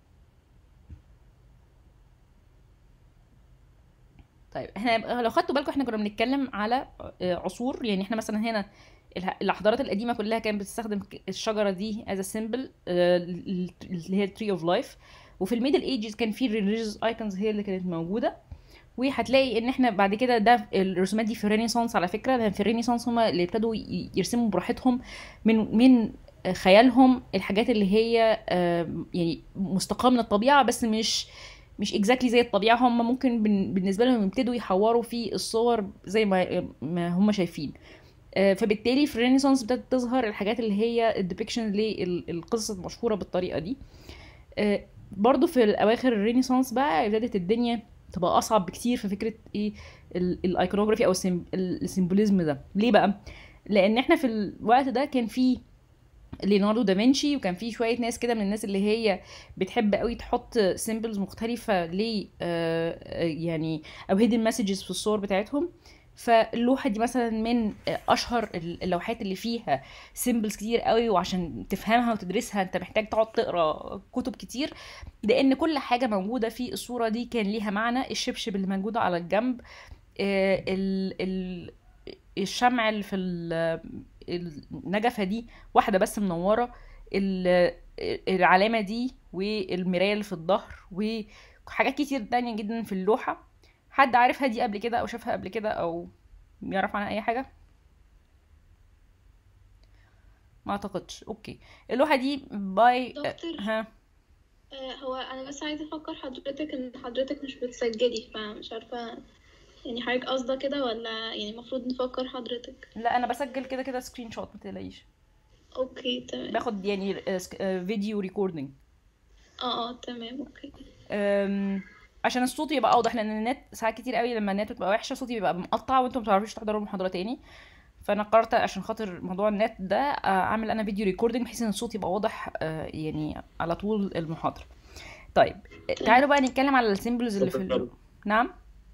طيب احنا لو خدتوا بالكم احنا كنا بنتكلم على آه، عصور يعني احنا مثلا هنا اله- الحضارات القديمه كلها كانت بتستخدم ك- الشجره دي as a symbol آه، ال- اللي هي tree of life وفي الميدل ايجز كان في religious icons هي اللي كانت موجوده وهتلاقي ان احنا بعد كده ده الرسومات دي في الرينيسانس على فكره لان في الرينيسانس هم اللي ابتدوا ي- يرسموا براحتهم من من خيالهم الحاجات اللي هي آه، يعني مستقاه من الطبيعه بس مش مش اكزاكتلي زي الطبيعه هم ممكن بن- بالنسبه لهم يبتدوا يحوروا في الصور زي ما ما هم شايفين آه، فبالتالي في الرينيسانس ابتدت تظهر الحاجات اللي هي الديبكشن للقصص المشهوره بالطريقه دي آه، برضو في الاواخر الرينيسانس بقى ابتدت الدنيا تبقى اصعب بكتير في فكره ايه ال- الايكونوجرافي او السيم- ال- السيمبوليزم ده ليه بقى لان احنا في الوقت ده كان في ليوناردو دافنشي وكان في شويه ناس كده من الناس اللي هي بتحب قوي تحط سيمبلز مختلفه ل آه، يعني او هيدن مسجز في الصور بتاعتهم فاللوحه دي مثلا من آه، اشهر اللوحات اللي فيها سيمبلز كتير قوي وعشان تفهمها وتدرسها انت محتاج تقعد تقرا كتب كتير لان كل حاجه موجوده في الصوره دي كان ليها معنى الشبشب اللي موجود على الجنب آه، ال ال الشمع اللي في ال- النجفه دي واحده بس منوره ال- العلامه دي والمرايه اللي في الظهر وحاجات كتير تانية جدا في اللوحه حد عارفها دي قبل كده او شافها قبل كده او يعرف عنها اي حاجه ما اعتقدش اوكي اللوحه دي باي دكتور. ها آه، هو انا بس عايزه افكر حضرتك ان حضرتك مش بتسجلي فمش عارفه يعني حضرتك قصده كده ولا يعني المفروض نفكر حضرتك لا انا بسجل كده كده سكرين شوت ما تقلقيش اوكي تمام باخد يعني آه، سك- آه، فيديو ريكوردنج اه اه تمام اوكي أم، عشان الصوت يبقى اوضح لان النت ساعات كتير قوي لما النت بتبقى وحشه صوتي بيبقى مقطع وانتم ما بتعرفوش تحضروا المحاضره تاني فانا قررت عشان خاطر موضوع النت ده آه، اعمل انا فيديو ريكوردنج بحيث ان الصوت يبقى واضح آه، يعني على طول المحاضره طيب تعالوا بقى نتكلم على السيمبلز اللي في ال... شكراً. نعم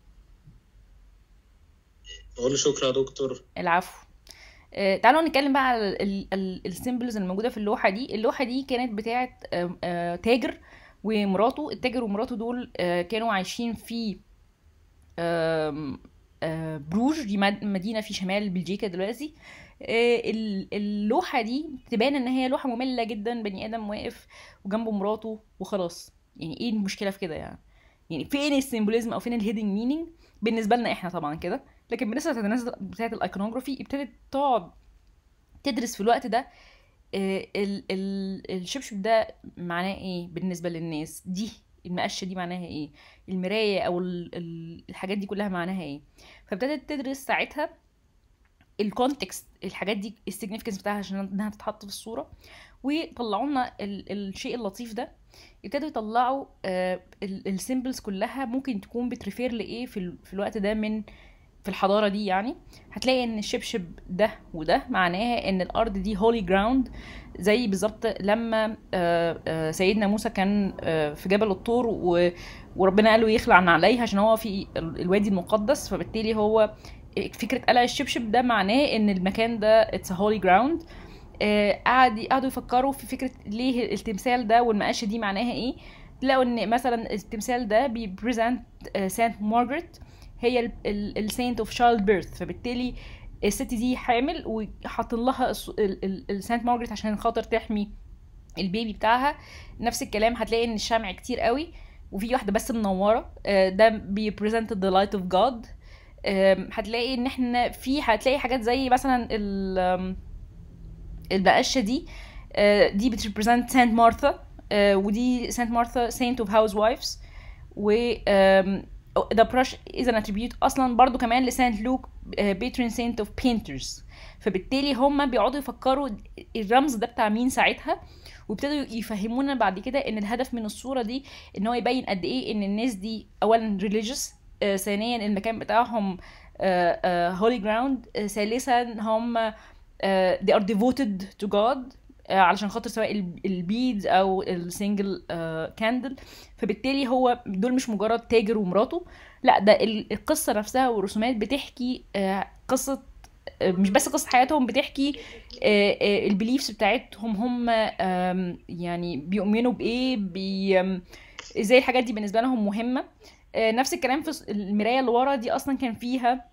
اقول له شكرا يا دكتور العفو آه، تعالوا نتكلم بقى على السيمبلز الموجوده في اللوحه دي اللوحه دي كانت بتاعه آه، آه، تاجر ومراته التاجر ومراته دول آه، كانوا عايشين في آم، آه، بروج دي مد- مدينه في شمال بلجيكا دلوقتي آه، ال- اللوحه دي تبان ان هي لوحه ممله جدا بني ادم واقف وجنبه مراته وخلاص يعني ايه المشكله في كده يعني يعني فين السيمبوليزم او فين الهيدن مينينج بالنسبه لنا احنا طبعا كده لكن بالنسبه للناس بتاعه الايكونوجرافي ابتدت تقعد تدرس في الوقت ده آه، ال ال الشبشب ده معناه ايه بالنسبه للناس دي المقشه دي معناها ايه المرايه او ال ال الحاجات دي كلها معناها ايه فابتدت تدرس ساعتها الكونتكست الحاجات دي السيجنيفيكانس بتاعها عشان انها تتحط في الصوره وطلعوا لنا ال الشيء اللطيف ده ابتدوا يطلعوا السيمبلز كلها ممكن تكون بتريفير لايه في, ال- في الوقت ده من في الحضاره دي يعني هتلاقي ان الشبشب ده وده معناها ان الارض دي هولي جراوند زي بالظبط لما آه، آه، سيدنا موسى كان آه، في جبل الطور و- وربنا قال له يخلع عن عليه عشان هو في ال- الوادي المقدس فبالتالي هو فكره قلع الشبشب ده معناه ان المكان ده اتس هولي جراوند قعد قعدوا يفكروا في فكره ليه التمثال ده والمقاشه دي معناها ايه تلاقوا ان مثلا التمثال ده بيبريزنت سانت مارجريت هي السينت اوف شايلد بيرث فبالتالي الست دي حامل وحاطين لها السانت مارجريت عشان خاطر تحمي البيبي بتاعها نفس الكلام هتلاقي ان الشمع كتير قوي وفي واحده بس منوره آه، ده بيبريزنت ذا لايت اوف جاد هتلاقي ان احنا في هتلاقي حاجات زي مثلا ال آم، البقشه دي آه، دي بتريبريزنت سانت مارثا آه، ودي سانت مارثا سينت اوف هاوس وايفز و ذا براش از ان اتريبيوت اصلا برضو كمان لسانت لوك بيترين سينت اوف بينترز فبالتالي هم بيقعدوا يفكروا الرمز ده بتاع مين ساعتها وابتدوا يفهمونا بعد كده ان الهدف من الصوره دي ان هو يبين قد ايه ان الناس دي اولا religious آه، ثانيا المكان بتاعهم هولي جراوند ثالثا هم آه، they are devoted to God آه، علشان خاطر سواء البيدز او السنجل كاندل فبالتالي هو دول مش مجرد تاجر ومراته لا ده ال- القصه نفسها والرسومات بتحكي آه، قصه آه، مش بس قصه حياتهم بتحكي البيليفز بتاعتهم هم آم، يعني بيؤمنوا بايه بي آم، ازاي الحاجات دي بالنسبه لهم مهمه آه، نفس الكلام في المرايه اللي ورا دي اصلا كان فيها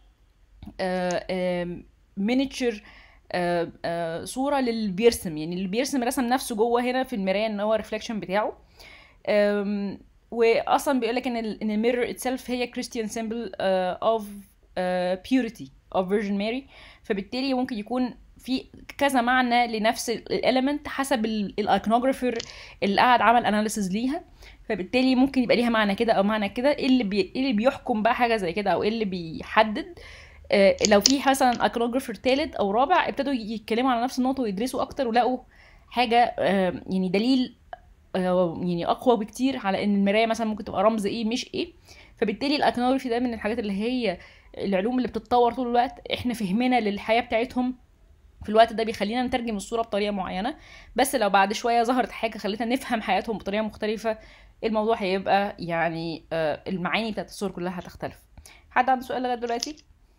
مينيتشر صوره للي بيرسم يعني اللي بيرسم رسم نفسه جوه هنا في المرايه ان هو ريفليكشن بتاعه آم، واصلا بيقول لك ان ال ان الميرور اتسلف هي كريستيان سيمبل اوف بيوريتي اوف فيرجن ماري فبالتالي ممكن يكون في كذا معنى لنفس الاليمنت حسب الايكونوجرافر اللي قاعد عمل اناليسز ليها فبالتالي ممكن يبقى ليها معنى كده او معنى كده ايه اللي بي... ايه اللي بيحكم بقى حاجه زي كده او ايه اللي بيحدد آه، لو في مثلا ايكونوجرافر ثالث او رابع ابتدوا يتكلموا على نفس النقطه ويدرسوا اكتر ولقوا حاجه آه، يعني دليل آه، يعني اقوى بكتير على ان المرايه مثلا ممكن تبقى رمز ايه مش ايه فبالتالي الايكونوجرافي ده من الحاجات اللي هي العلوم اللي بتتطور طول الوقت احنا فهمنا للحياه بتاعتهم في الوقت ده بيخلينا نترجم الصوره بطريقه معينه بس لو بعد شويه ظهرت حاجه خلتنا نفهم حياتهم بطريقه مختلفه الموضوع هيبقى يعني آه، المعاني بتاعت الصور كلها هتختلف حد عنده سؤال لغايه دلوقتي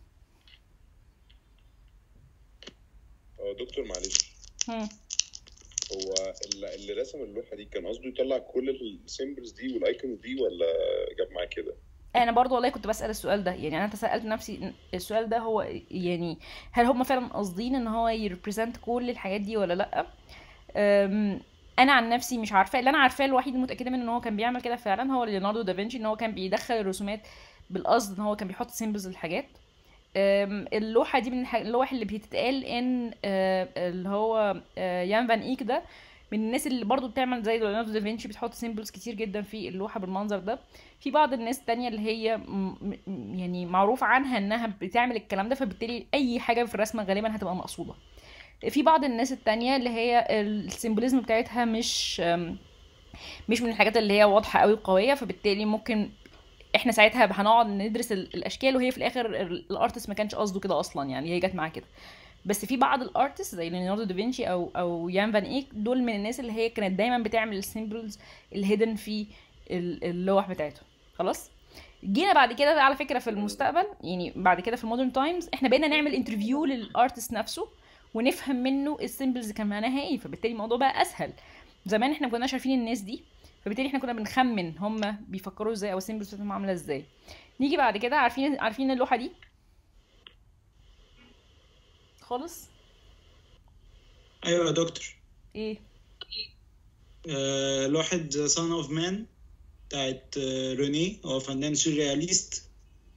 هو دكتور معلش هم. هو اللي اللي رسم اللوحه دي كان قصده يطلع كل السيمبلز دي والايكونز دي ولا جاب معاه كده انا برضو والله كنت بسال السؤال ده يعني انا تسالت نفسي السؤال ده هو يعني هل هم فعلا قاصدين ان هو يريبريزنت كل الحاجات دي ولا لا أم، انا عن نفسي مش عارفه اللي انا عارفاه الوحيد المتاكده منه ان هو كان بيعمل كده فعلا هو ليوناردو دافنشي ان هو كان بيدخل الرسومات بالقصد ان هو كان بيحط سيمبلز الحاجات أم، اللوحه دي من الح- اللوح اللي بيتقال ان آه، اللي هو آه، يان فان ايك ده من الناس اللي برضو بتعمل زي ليوناردو دافنشي بتحط سيمبلز كتير جدا في اللوحه بالمنظر ده في بعض الناس التانية اللي هي م- م- يعني معروف عنها انها بتعمل الكلام ده فبالتالي اي حاجة في الرسمة غالبا هتبقى مقصودة في بعض الناس التانية اللي هي السيمبوليزم بتاعتها مش أم، مش من الحاجات اللي هي واضحة قوي وقوية فبالتالي ممكن احنا ساعتها هنقعد ندرس ال- الاشكال وهي في الاخر ال- الارتست ما كانش قصده كده اصلا يعني هي جت معاه كده بس في بعض الارتست زي ليوناردو دافنشي او او يان فان ايك دول من الناس اللي هي كانت دايما بتعمل السيمبلز الهيدن في ال- اللوح بتاعتهم خلاص جينا بعد كده على فكره في المستقبل يعني بعد كده في المودرن تايمز احنا بقينا نعمل انترفيو للارتست نفسه ونفهم منه السيمبلز كان معناها ايه فبالتالي الموضوع بقى اسهل زمان احنا ما كناش عارفين الناس دي فبالتالي احنا كنا بنخمن هم بيفكروا ازاي او السيمبلز بتاعتهم عامله ازاي نيجي بعد كده عارفين عارفين اللوحه دي خالص ايوه يا دكتور ايه آه لوحة سان اوف مان بتاعت آه رينيه هو فنان سورياليست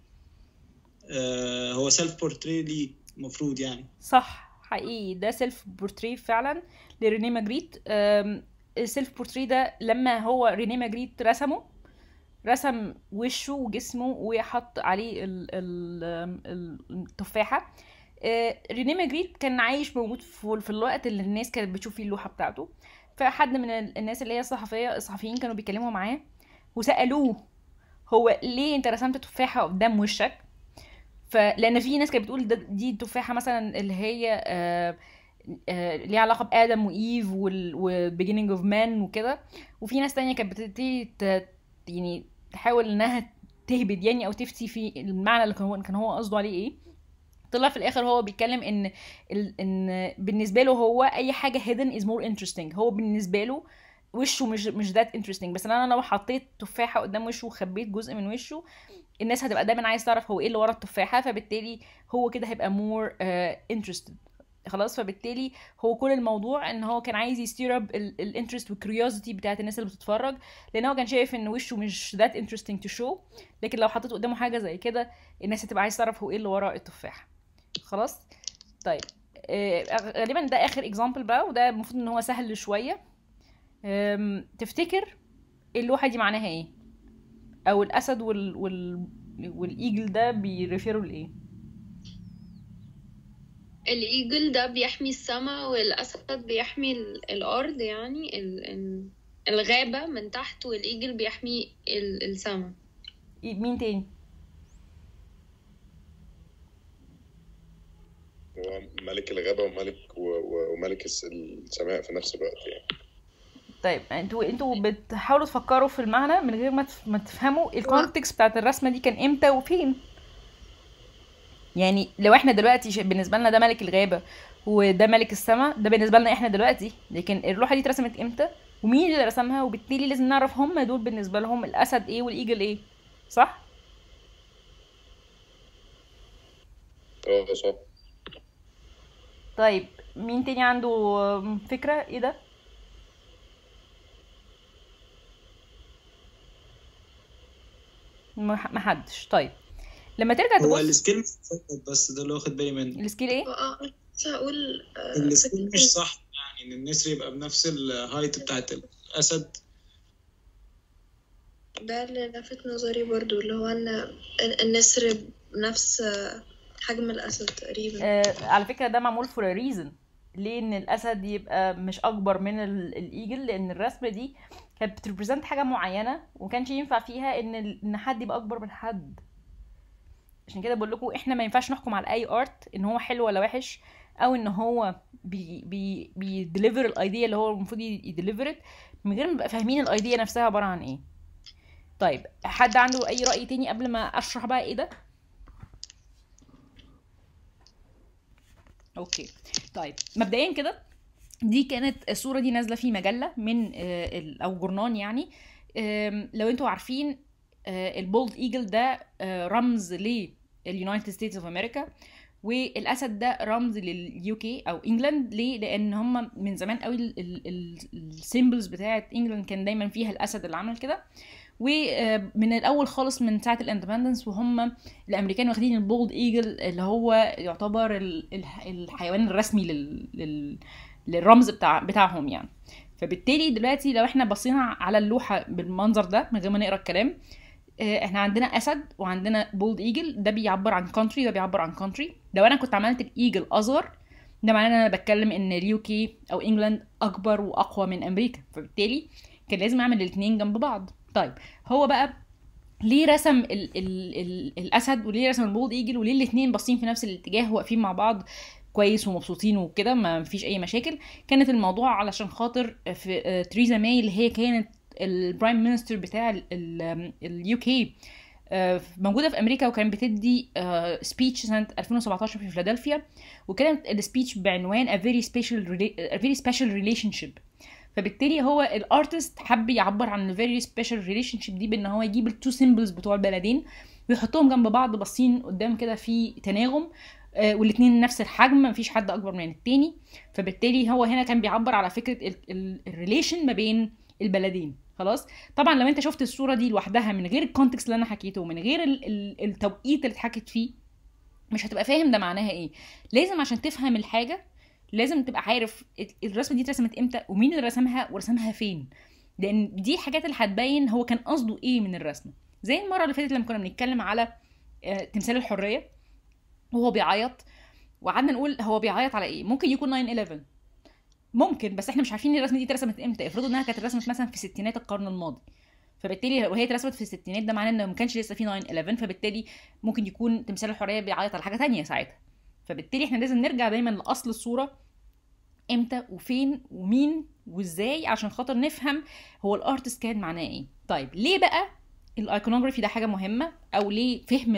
آه هو سيلف بورتري ليه المفروض يعني صح حقيقي ده سيلف بورتري فعلا لرينيه ماجريت أم، السيلف بورتري ده لما هو رينيه ماجريت رسمه رسم وشه وجسمه وحط عليه ال- ال- ال- التفاحة آه، رينيه ماجريت كان عايش موجود في في الوقت اللي الناس كانت بتشوف فيه اللوحة بتاعته فحد من ال- الناس اللي هي الصحفية الصحفيين كانوا بيتكلموا معاه وسألوه هو ليه انت رسمت تفاحة قدام وشك فلان في ناس كانت بتقول ده دي التفاحه مثلا اللي هي آه آه ليها علاقه بادم وايف والبيجيننج اوف مان وكده وفي ناس تانية كانت بتبتدي ت- يعني تحاول انها تهبد يعني او تفتي في المعنى اللي كان هو كان هو قصده عليه ايه طلع في الاخر هو بيتكلم ان ال- ان بالنسبه له هو اي حاجه hidden is more interesting هو بالنسبه له وشه مش مش ذات انترستنج بس انا لو حطيت تفاحه قدام وشه وخبيت جزء من وشه الناس هتبقى دايما عايز تعرف هو ايه اللي ورا التفاحه فبالتالي هو كده هيبقى مور انترستد خلاص فبالتالي هو كل الموضوع ان هو كان عايز يستير اب الانترست والكيوريوزيتي بتاعت الناس اللي بتتفرج لان هو كان شايف ان وشه مش ذات انترستنج تو شو لكن لو حطيت قدامه حاجه زي كده الناس هتبقى عايز تعرف هو ايه اللي ورا التفاحه خلاص طيب آه، غالبا ده اخر اكزامبل بقى وده المفروض ان هو سهل شويه أم، تفتكر اللوحه دي معناها ايه او الاسد وال وال والايجل ده بيريفيروا لايه الإيجل ده بيحمي السماء والأسد بيحمي ال- الأرض يعني ال- ال- الغابة من تحت والإيجل بيحمي ال- السماء إيه- مين تاني هو ملك الغابة وملك و- و- وملك الس- السماء في نفس الوقت يعني طيب انتوا انتوا بتحاولوا تفكروا في المعنى من غير ما تف- ما تفهموا الكونتكست بتاعت الرسمه دي كان امتى وفين يعني لو احنا دلوقتي ش- بالنسبه لنا ده ملك الغابه وده ملك السماء ده بالنسبه لنا احنا دلوقتي لكن اللوحه دي اترسمت امتى ومين اللي رسمها وبالتالي لازم نعرف هم دول بالنسبه لهم الاسد ايه والايجل ايه صح اه صح طيب مين تاني عنده آم، فكره ايه ده ما ما حدش طيب لما ترجع هو تبص السكيل مش مظبط بس ده اللي واخد بالي منه السكيل ايه اه كنت هقول آه، السكيل مش صح يعني ان النسر يبقى بنفس الهايت بتاعت الاسد ده اللي لفت نظري برضو اللي هو ان ال- النسر بنفس آه، حجم الأسد تقريبا آه على فكرة ده معمول for a reason ليه ان الاسد يبقى مش اكبر من ال- الايجل لان الرسمة دي كانت بتريبريزنت حاجة معينة ومكانش ينفع فيها ان ال- ان حد يبقى اكبر من حد عشان كده بقول لكم احنا ما ينفعش نحكم على اي ارت ان هو حلو ولا وحش او ان هو بي بي بيديليفر الايديا اللي هو المفروض يديليفر من غير ما نبقى فاهمين الايديا نفسها عبارة عن ايه طيب حد عنده اي رأي تاني قبل ما اشرح بقى ايه ده اوكي طيب مبدئيا كده دي كانت الصوره دي نازله في مجله من آه، ال- او جورنان يعني آم، لو انتوا عارفين البولد ايجل ده آه، رمز لليونايتد ستيتس اوف امريكا والاسد ده رمز لليو كي او انجلاند ليه لان هم من زمان قوي السيمبلز بتاعت انجلاند كان دايما فيها الاسد اللي عمل كده ومن الاول خالص من ساعه الاندبندنس وهم الامريكان واخدين البولد ايجل اللي هو يعتبر ال- الح- الحيوان الرسمي لل... لل... للرمز بتاع بتاعهم يعني فبالتالي دلوقتي لو احنا بصينا على اللوحه بالمنظر ده من غير ما نقرا الكلام آه، احنا عندنا اسد وعندنا بولد ايجل ده بيعبر عن كونتري ده بيعبر عن كونتري لو انا كنت عملت الايجل اصغر ده معناه ان انا بتكلم ان اليو كي او انجلاند اكبر واقوى من امريكا فبالتالي كان لازم اعمل الاثنين جنب بعض طيب هو بقى ليه رسم ال ال ال الاسد وليه رسم البولد ايجل وليه الاثنين باصين في نفس الاتجاه واقفين مع بعض كويس ومبسوطين وكده ما فيش اي مشاكل كانت الموضوع علشان خاطر في آه، تريزا ماي اللي هي كانت البرايم مينستر بتاع اليو كي موجوده في امريكا وكان بتدي سبيتش سنه 2017 في فيلادلفيا وكانت السبيتش بعنوان a very special rela- a very special relationship فبالتالي هو الارتست حب يعبر عن الفيري سبيشال ريليشن شيب دي بان هو يجيب التو سيمبلز بتوع البلدين ويحطهم جنب بعض باصين قدام كده في تناغم آه، والاتنين نفس الحجم مفيش حد اكبر من التاني فبالتالي هو هنا كان بيعبر على فكره الريليشن ما بين البلدين خلاص طبعا لو انت شفت الصوره دي لوحدها من غير الكونتكست اللي انا حكيته ومن غير ال- ال- التوقيت اللي اتحكت فيه مش هتبقى فاهم ده معناها ايه لازم عشان تفهم الحاجه لازم تبقى عارف ال- الرسمه دي اترسمت امتى ومين اللي رسمها ورسمها فين لان دي حاجات اللي هتبين هو كان قصده ايه من الرسمه زي المره اللي فاتت لما كنا بنتكلم على آه، تمثال الحريه وهو بيعيط وقعدنا نقول هو بيعيط على ايه ممكن يكون 9 11 ممكن بس احنا مش عارفين الرسمه دي اترسمت امتى افرضوا انها كانت اترسمت مثلا في ستينات القرن الماضي فبالتالي وهي اترسمت في الستينات ده معناه انه ما كانش لسه في 9 11 فبالتالي ممكن يكون تمثال الحريه بيعيط على حاجه تانية ساعتها فبالتالي احنا لازم نرجع دايما لاصل الصوره امتى وفين ومين وازاي عشان خاطر نفهم هو الارتست كان معناه ايه طيب ليه بقى الايكونوجرافي ده حاجه مهمه او ليه فهم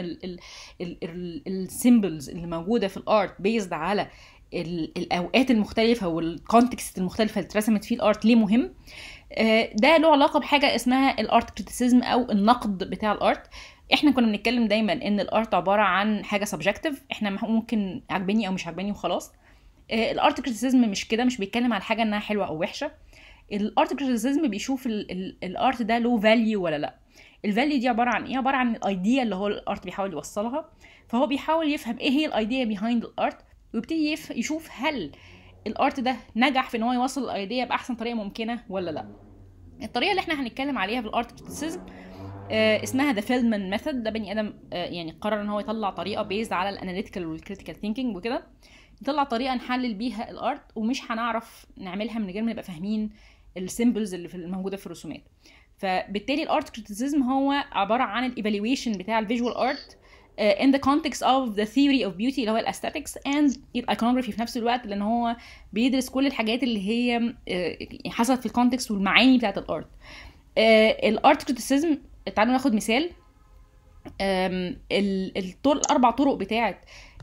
السيمبلز اللي موجوده في الارت بيزد على ال- الاوقات المختلفه والكونتكست المختلفه اللي اترسمت فيه الارت ليه مهم آه، ده له علاقه بحاجه اسمها الارت كريتيسيزم او النقد بتاع الارت احنا كنا بنتكلم دايما ان الارت عباره عن حاجه سبجكتيف احنا مح- ممكن عجباني او مش عجباني وخلاص آه، الارت كريتيسيزم مش كده مش بيتكلم على حاجه انها حلوه او وحشه الارت كريتيسيزم بيشوف ال- ال- الارت ده له فاليو ولا لا الفاليو دي عباره عن ايه عباره عن الايديا اللي هو الارت بيحاول يوصلها فهو بيحاول يفهم ايه هي الايديا بيهايند الارت ويبتدي يف- يشوف هل الارت ده نجح في ان هو يوصل الايديا باحسن طريقه ممكنه ولا لا الطريقه اللي احنا هنتكلم عليها في الارت كريتيسيزم آه اسمها ذا فيلدمان ميثود ده بني ادم آه يعني قرر ان هو يطلع طريقه بيزد على الاناليتيكال والكريتيكال ثينكينج وكده يطلع طريقه نحلل بيها الارت ومش هنعرف نعملها من غير ما نبقى فاهمين السيمبلز اللي في الموجوده في الرسومات فبالتالي الارت كريتيسيزم هو عباره عن الايفالويشن بتاع الفيجوال ارت in the context of the theory of beauty اللي هو الاستاتكس and iconography في نفس الوقت لان هو بيدرس كل الحاجات اللي هي آه، حصلت في الكونتكست والمعاني بتاعت الارت الارت كريتيسيزم تعالوا ناخد مثال آم، ال- الطرق الاربع طرق بتاعت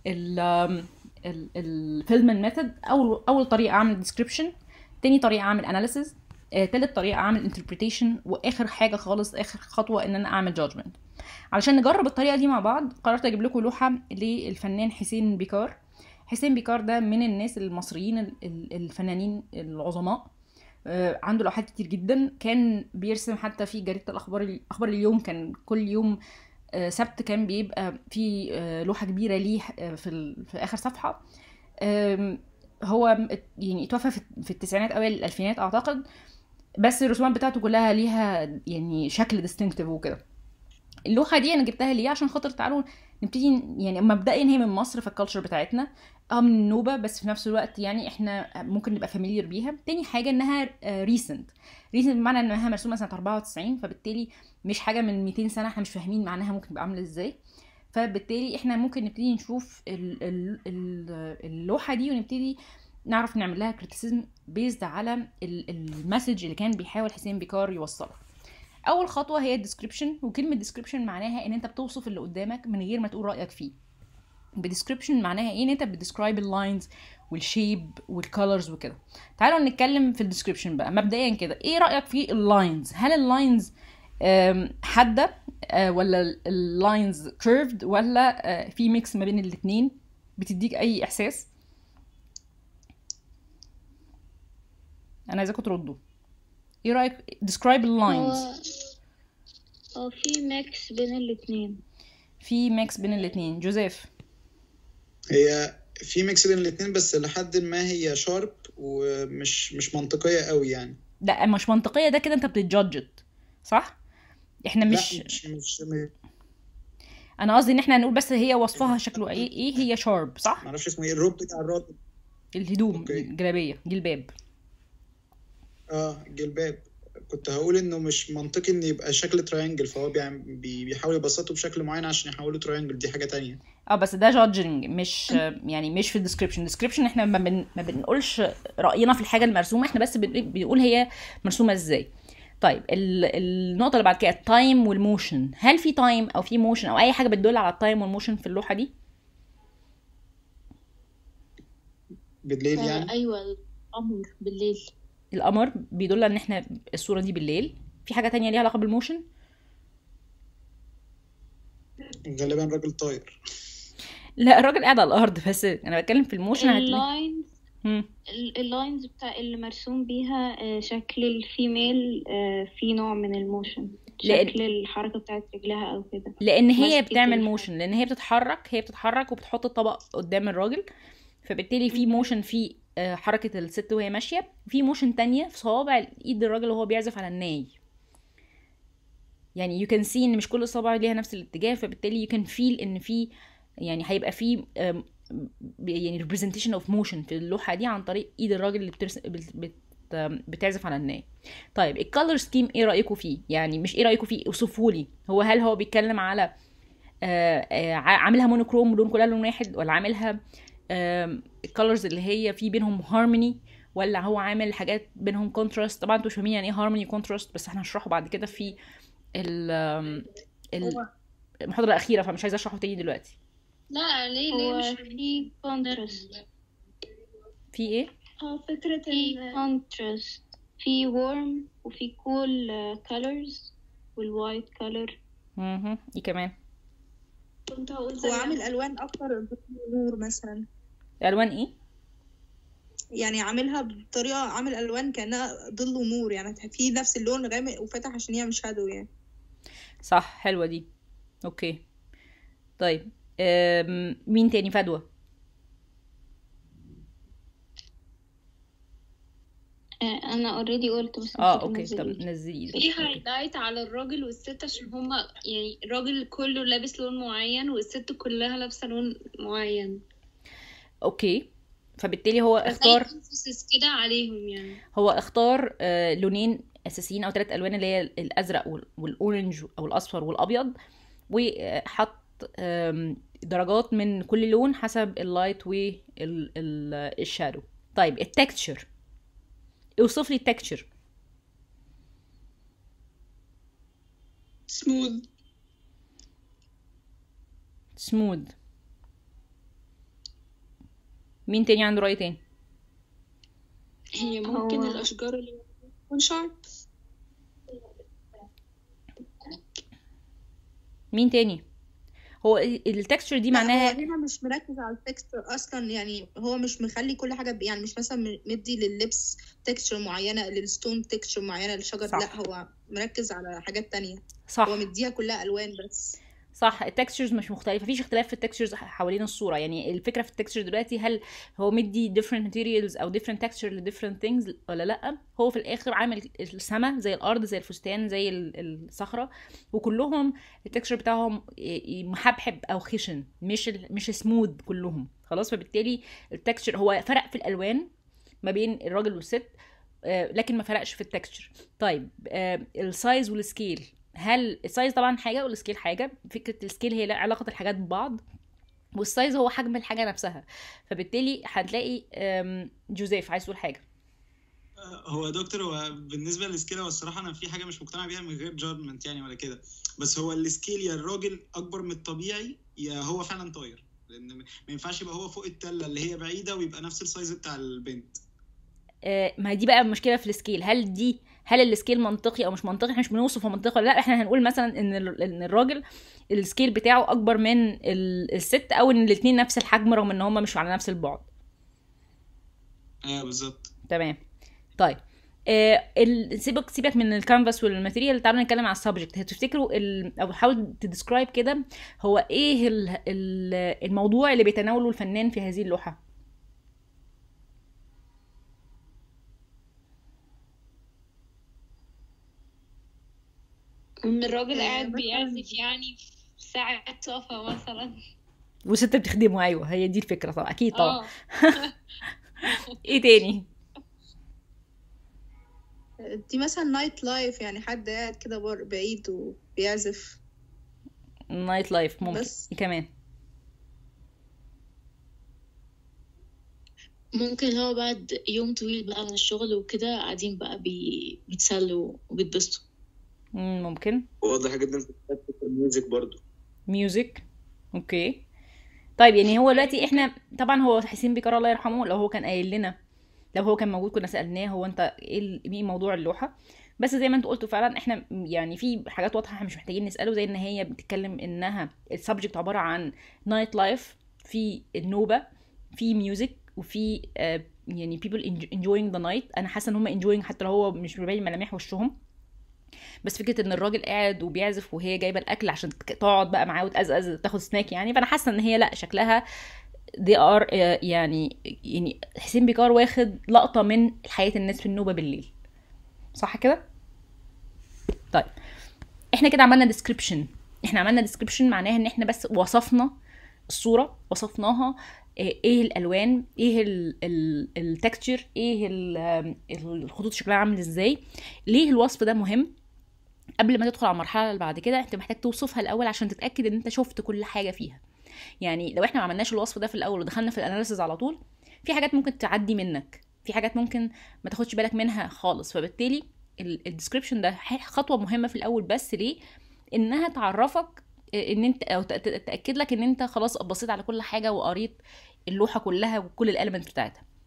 الفيلمن ميثود اول اول طريقه اعمل ديسكريبشن تاني طريقه اعمل اناليسيز تالت طريقه اعمل انتربريتيشن واخر حاجه خالص اخر خطوه ان انا اعمل جادجمنت علشان نجرب الطريقه دي مع بعض قررت اجيب لكم لوحه للفنان حسين بيكار حسين بيكار ده من الناس المصريين ال- ال- الفنانين العظماء آه، عنده لوحات كتير جدا كان بيرسم حتى في جريده الاخبار اخبار اليوم كان كل يوم آه، سبت كان بيبقى في آه، لوحه كبيره ليه آه، في ال- في اخر صفحه آم، هو ات- يعني اتوفى في في التسعينات اوائل الالفينات اعتقد بس الرسومات بتاعته كلها ليها يعني شكل ديستنكتيف وكده اللوحه دي انا جبتها ليه عشان خاطر تعالوا نبتدي ن- يعني مبدئيا هي من مصر فالكالتشر بتاعتنا اه من النوبه بس في نفس الوقت يعني احنا ممكن نبقى فاميليار بيها تاني حاجه انها ريسنت ريسنت بمعنى انها مرسومه سنه 94 فبالتالي مش حاجه من 200 سنه احنا مش فاهمين معناها ممكن تبقى عامله ازاي فبالتالي احنا ممكن نبتدي نشوف ال- ال- ال- اللوحه دي ونبتدي نعرف نعمل لها كريتيسيزم بيزد على ال- المسج اللي كان بيحاول حسين بيكار يوصلها اول خطوه هي الديسكريبشن وكلمه ديسكريبشن معناها ان انت بتوصف اللي قدامك من غير ما تقول رايك فيه بديسكريبشن معناها ايه ان انت بتديسكرايب اللاينز والشيب والكالرز وكده تعالوا نتكلم في الديسكريبشن بقى مبدئيا كده ايه رايك في اللاينز هل اللاينز حاده آه، ولا اللاينز كيرفد ولا آه، في ميكس ما بين الاتنين بتديك اي احساس انا عايزاكم تردوا ايه رايك describe اللاينز هو هو في ميكس بين الاتنين في ميكس بين الاتنين جوزيف هي في ميكس بين الاتنين بس لحد ما هي شارب ومش مش منطقية قوي يعني لا مش منطقيه ده كده انت بتجادجت صح احنا مش لا مش مش انا قصدي ان احنا هنقول بس هي وصفها شكله ايه ايه هي شارب صح معرفش اسمه ايه الروب بتاع الراجل الهدوم اوكي. الجلابيه جلباب اه جلباب كنت هقول انه مش منطقي ان يبقى شكل تراينجل فهو بيعم- بي- بيحاول يبسطه بشكل معين عشان يحوله تراينجل دي حاجة تانية اه بس ده جادجنج مش يعني مش في الديسكريبشن الديسكريبشن احنا ما, بن... ما بنقولش راينا في الحاجه المرسومه احنا بس بن... بنقول هي مرسومه ازاي طيب ال... النقطه اللي بعد كده التايم والموشن هل في تايم او في موشن او اي حاجه بتدل على التايم والموشن في اللوحه دي بالليل آه، يعني ايوه القمر بالليل القمر بيدل ان احنا الصوره دي بالليل في حاجه تانية ليها علاقه بالموشن غالبا راجل طاير لا الراجل قاعد على الارض بس انا بتكلم في الموشن هتلاقي اللاينز مم. ال- اللاينز بتاع اللي مرسوم بيها آه، شكل الفيميل آه، في نوع من الموشن لأن- شكل الحركة بتاعت رجلها أو كده لان هي ماسكة بتعمل الحاجة. موشن لان هي بتتحرك هي بتتحرك وبتحط الطبق قدام الراجل فبالتالي في موشن في آه، حركة الست وهي ماشية في موشن تانية في صوابع ايد الراجل وهو بيعزف على الناي يعني you can see ان مش كل الصوابع ليها نفس الاتجاه فبالتالي you can feel ان في يعني هيبقى في آم، يعني representation of motion في اللوحة دي عن طريق ايد الراجل اللي بترس... بت... بت... آم، بتعزف على الناي طيب الكالر سكيم ايه رأيكم فيه يعني مش ايه رأيكم فيه اوصفوا لي هو هل هو بيتكلم على آه، آه، ع- عاملها مونوكروم لون كلها لون واحد ولا عاملها الكالرز اللي هي في بينهم هارموني ولا هو عامل حاجات بينهم كونتراست طبعا انتوا مش فاهمين يعني ايه هارموني كونتراست بس احنا هنشرحه بعد كده في ال آم، ال- المحاضرة الأخيرة فمش عايزة أشرحه تاني دلوقتي لا ليه ليه هو مش في كونتراست في ايه؟ اه فكرة في ان كونتراست في warm وفي cool uh, colors والوايت color مهم. ايه كمان كنت هقول هو زي عامل الوان اكتر نور مثلا الوان ايه يعني عاملها بطريقه عامل الوان كانها ظل ونور يعني في نفس اللون غامق وفاتح عشان يعمل شادو يعني صح حلوة دي اوكي طيب أم... مين تاني فدوى آه، انا اوريدي قلت بس اه نسيت اوكي انزل طب ايدي نزلي ايدك في اوكي هايلايت على الراجل والست عشان هما يعني الراجل كله لابس لون معين والست كلها لابسة لون معين اوكي فبالتالي هو فزي اختار emphasis كده عليهم يعني هو اختار آه، لونين اساسيين او ثلاث الوان اللي هي الازرق وال- والاورنج او الاصفر والابيض وحط آم، درجات من كل لون حسب اللايت والشادو طيب التكتشر اوصف لي التكتشر smooth سموث مين تاني عنده رأي تاني هي ممكن هو الأشجار اللي تكون شارب مين تاني هو التكستشر دي لا هو معناها هنا مش مركز على التكستشر اصلا يعني هو مش مخلي كل حاجه ب- يعني مش مثلا مدي لللبس تكستشر معينه للستون تكستشر معينه للشجر صح. لا هو مركز على حاجات تانية صح هو مديها كلها الوان بس صح التكستشرز مش مختلفه مفيش اختلاف في التكستشرز حوالين الصوره يعني الفكره في التكستشر دلوقتي هل هو مدي different materials او different texture ل different things ولا لا هو في الاخر عامل السماء زي الارض زي الفستان زي ال- الصخره وكلهم التكستشر بتاعهم ي- ي- محبحب او خشن مش ال- مش سموث كلهم خلاص فبالتالي التكستشر هو فرق في الالوان ما بين الراجل والست آه، لكن ما فرقش في التكستشر طيب آه، السايز والسكيل هل السايز طبعا حاجه والسكيل حاجه فكره السكيل هي علاقه الحاجات ببعض والسايز هو حجم الحاجه نفسها فبالتالي هتلاقي آم، جوزيف عايز تقول حاجه هو يا دكتور هو بالنسبه للسكيل هو الصراحه انا في حاجه مش مقتنع بيها من غير جادجمنت يعني ولا كده بس هو السكيل يا الراجل اكبر من الطبيعي يا هو فعلا طاير لان ما ينفعش يبقى هو فوق التله اللي هي بعيده ويبقى نفس السايز بتاع البنت آه، ما دي بقى المشكله في السكيل هل دي هل السكيل منطقي او مش منطقي احنا مش بنوصف هو منطقي ولا لا احنا هنقول مثلا ان ال- ان الراجل السكيل بتاعه اكبر من ال- الست او ان الاثنين نفس الحجم رغم ان هما مش على نفس البعد اه بالظبط تمام طيب آه ال- سيبك سيبك من الكانفاس والماتيريال تعالوا نتكلم على السبجكت هتفتكروا ال... او حاول تديسكرايب كده هو ايه ال... ال... الموضوع اللي بيتناوله الفنان في هذه اللوحه ان الراجل آه، قاعد مثلاً- بيعزف يعني في ساعة صفا مثلا وست بتخدمه ايوه هي دي الفكره طبعا اكيد طبعا اه ايه تاني دي مثلا نايت لايف يعني حد قاعد كده بر- بعيد وبيعزف نايت لايف ممكن بس. ايه كمان ممكن هو بعد يوم طويل بقى من الشغل وكده قاعدين بقى بي... بيتسلوا وبيتبسطوا مم، ممكن واضح جدا في حتة الميوزك برضو ميوزك اوكي طيب يعني هو دلوقتي احنا طبعا هو حسين بيكار الله يرحمه لو هو كان قايل لنا لو هو كان موجود كنا سألناه هو انت ايه ال- ايه موضوع اللوحة بس زي ما انتوا قلتوا فعلا احنا يعني في حاجات واضحة احنا مش محتاجين نسأله زي ان هي بتتكلم انها السبجكت عبارة عن نايت لايف في النوبة في ميوزك وفي آه، يعني people enj- enjoying the night انا حاسة ان هم enjoying حتى لو هو مش باين ملامح وشهم بس فكره ان الراجل قاعد وبيعزف وهي جايبه الاكل عشان تك- تقعد بقى معاه وتقزقز تاخد سناك يعني فانا حاسه ان هي لا شكلها they are آه، يعني يعني حسين بيكار واخد لقطه من حياه الناس في النوبه بالليل صح كده طيب احنا كده عملنا ديسكريبشن احنا عملنا ديسكريبشن معناها ان احنا بس وصفنا الصوره وصفناها آه، ايه الالوان ايه التكتشر ايه ال- آم، الخطوط شكلها عامل ازاي ليه الوصف ده مهم قبل ما تدخل على المرحله اللي بعد كده انت محتاج توصفها الاول عشان تتاكد ان انت شفت كل حاجه فيها يعني لو احنا ما عملناش الوصف ده في الاول ودخلنا في الاناليسز على طول في حاجات ممكن تعدي منك في حاجات ممكن ما تاخدش بالك منها خالص فبالتالي الديسكريبشن ده ح- خطوه مهمه في الاول بس ليه انها تعرفك ان انت او تأ- تاكد لك ان انت خلاص بصيت على كل حاجه وقريت اللوحه كلها وكل الاليمنتس بتاعتها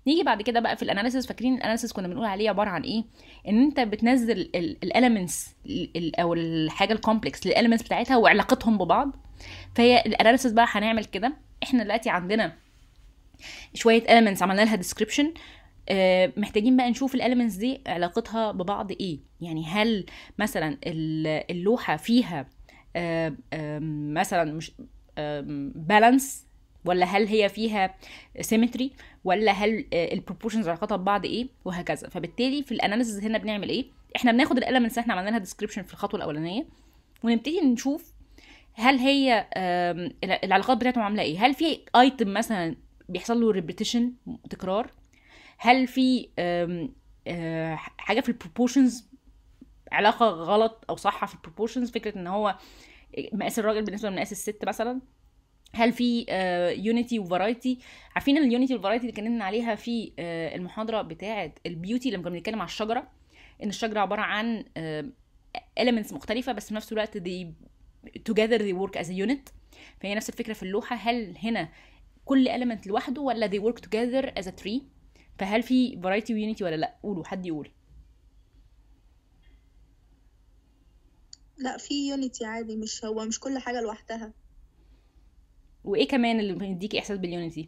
نيجي بعد كده بقى في الاناليسيس فاكرين الاناليسيس كنا بنقول عليه عباره عن ايه ان انت بتنزل الاليمنتس او الحاجه الكومبلكس للاليمنتس بتاعتها وعلاقتهم ببعض فهي الاناليسيس بقى هنعمل كده احنا دلوقتي عندنا شويه elements عملنا لها description آه، محتاجين بقى نشوف الاليمنتس دي علاقتها ببعض ايه يعني هل مثلا ال- اللوحه فيها آه، آم، مثلا مش بالانس ولا هل هي فيها سيمتري ولا هل البروبورشنز علاقتها ببعض ايه وهكذا فبالتالي في الاناليسيس هنا بنعمل ايه احنا بناخد الاليمنتس اللي احنا عملنا لها ديسكريبشن في الخطوه الاولانيه ونبتدي نشوف هل هي آم، الع- العلاقات بتاعتهم عامله ايه هل في ايتم مثلا بيحصل له ريبيتيشن تكرار هل في آم، آه، حاجه في البروبورشنز علاقه غلط او صح في البروبورشنز فكره ان هو مقاس الراجل بالنسبه لمقاس الست مثلا هل في يونيتي وفرايتي عارفين اليونيتي والفرايتي اللي اتكلمنا عليها في آه، المحاضره بتاعه البيوتي لما كنا بنتكلم على الشجره ان الشجره عباره عن آه، elements مختلفه بس في نفس الوقت they together they work as a unit فهي نفس الفكره في اللوحه هل هنا كل element لوحده ولا they work together as a tree فهل في variety ويونيتي ولا لا قولوا حد يقول لا في يونيتي عادي مش هو مش كل حاجة لوحدها وايه كمان اللي بيديكي احساس باليونيتي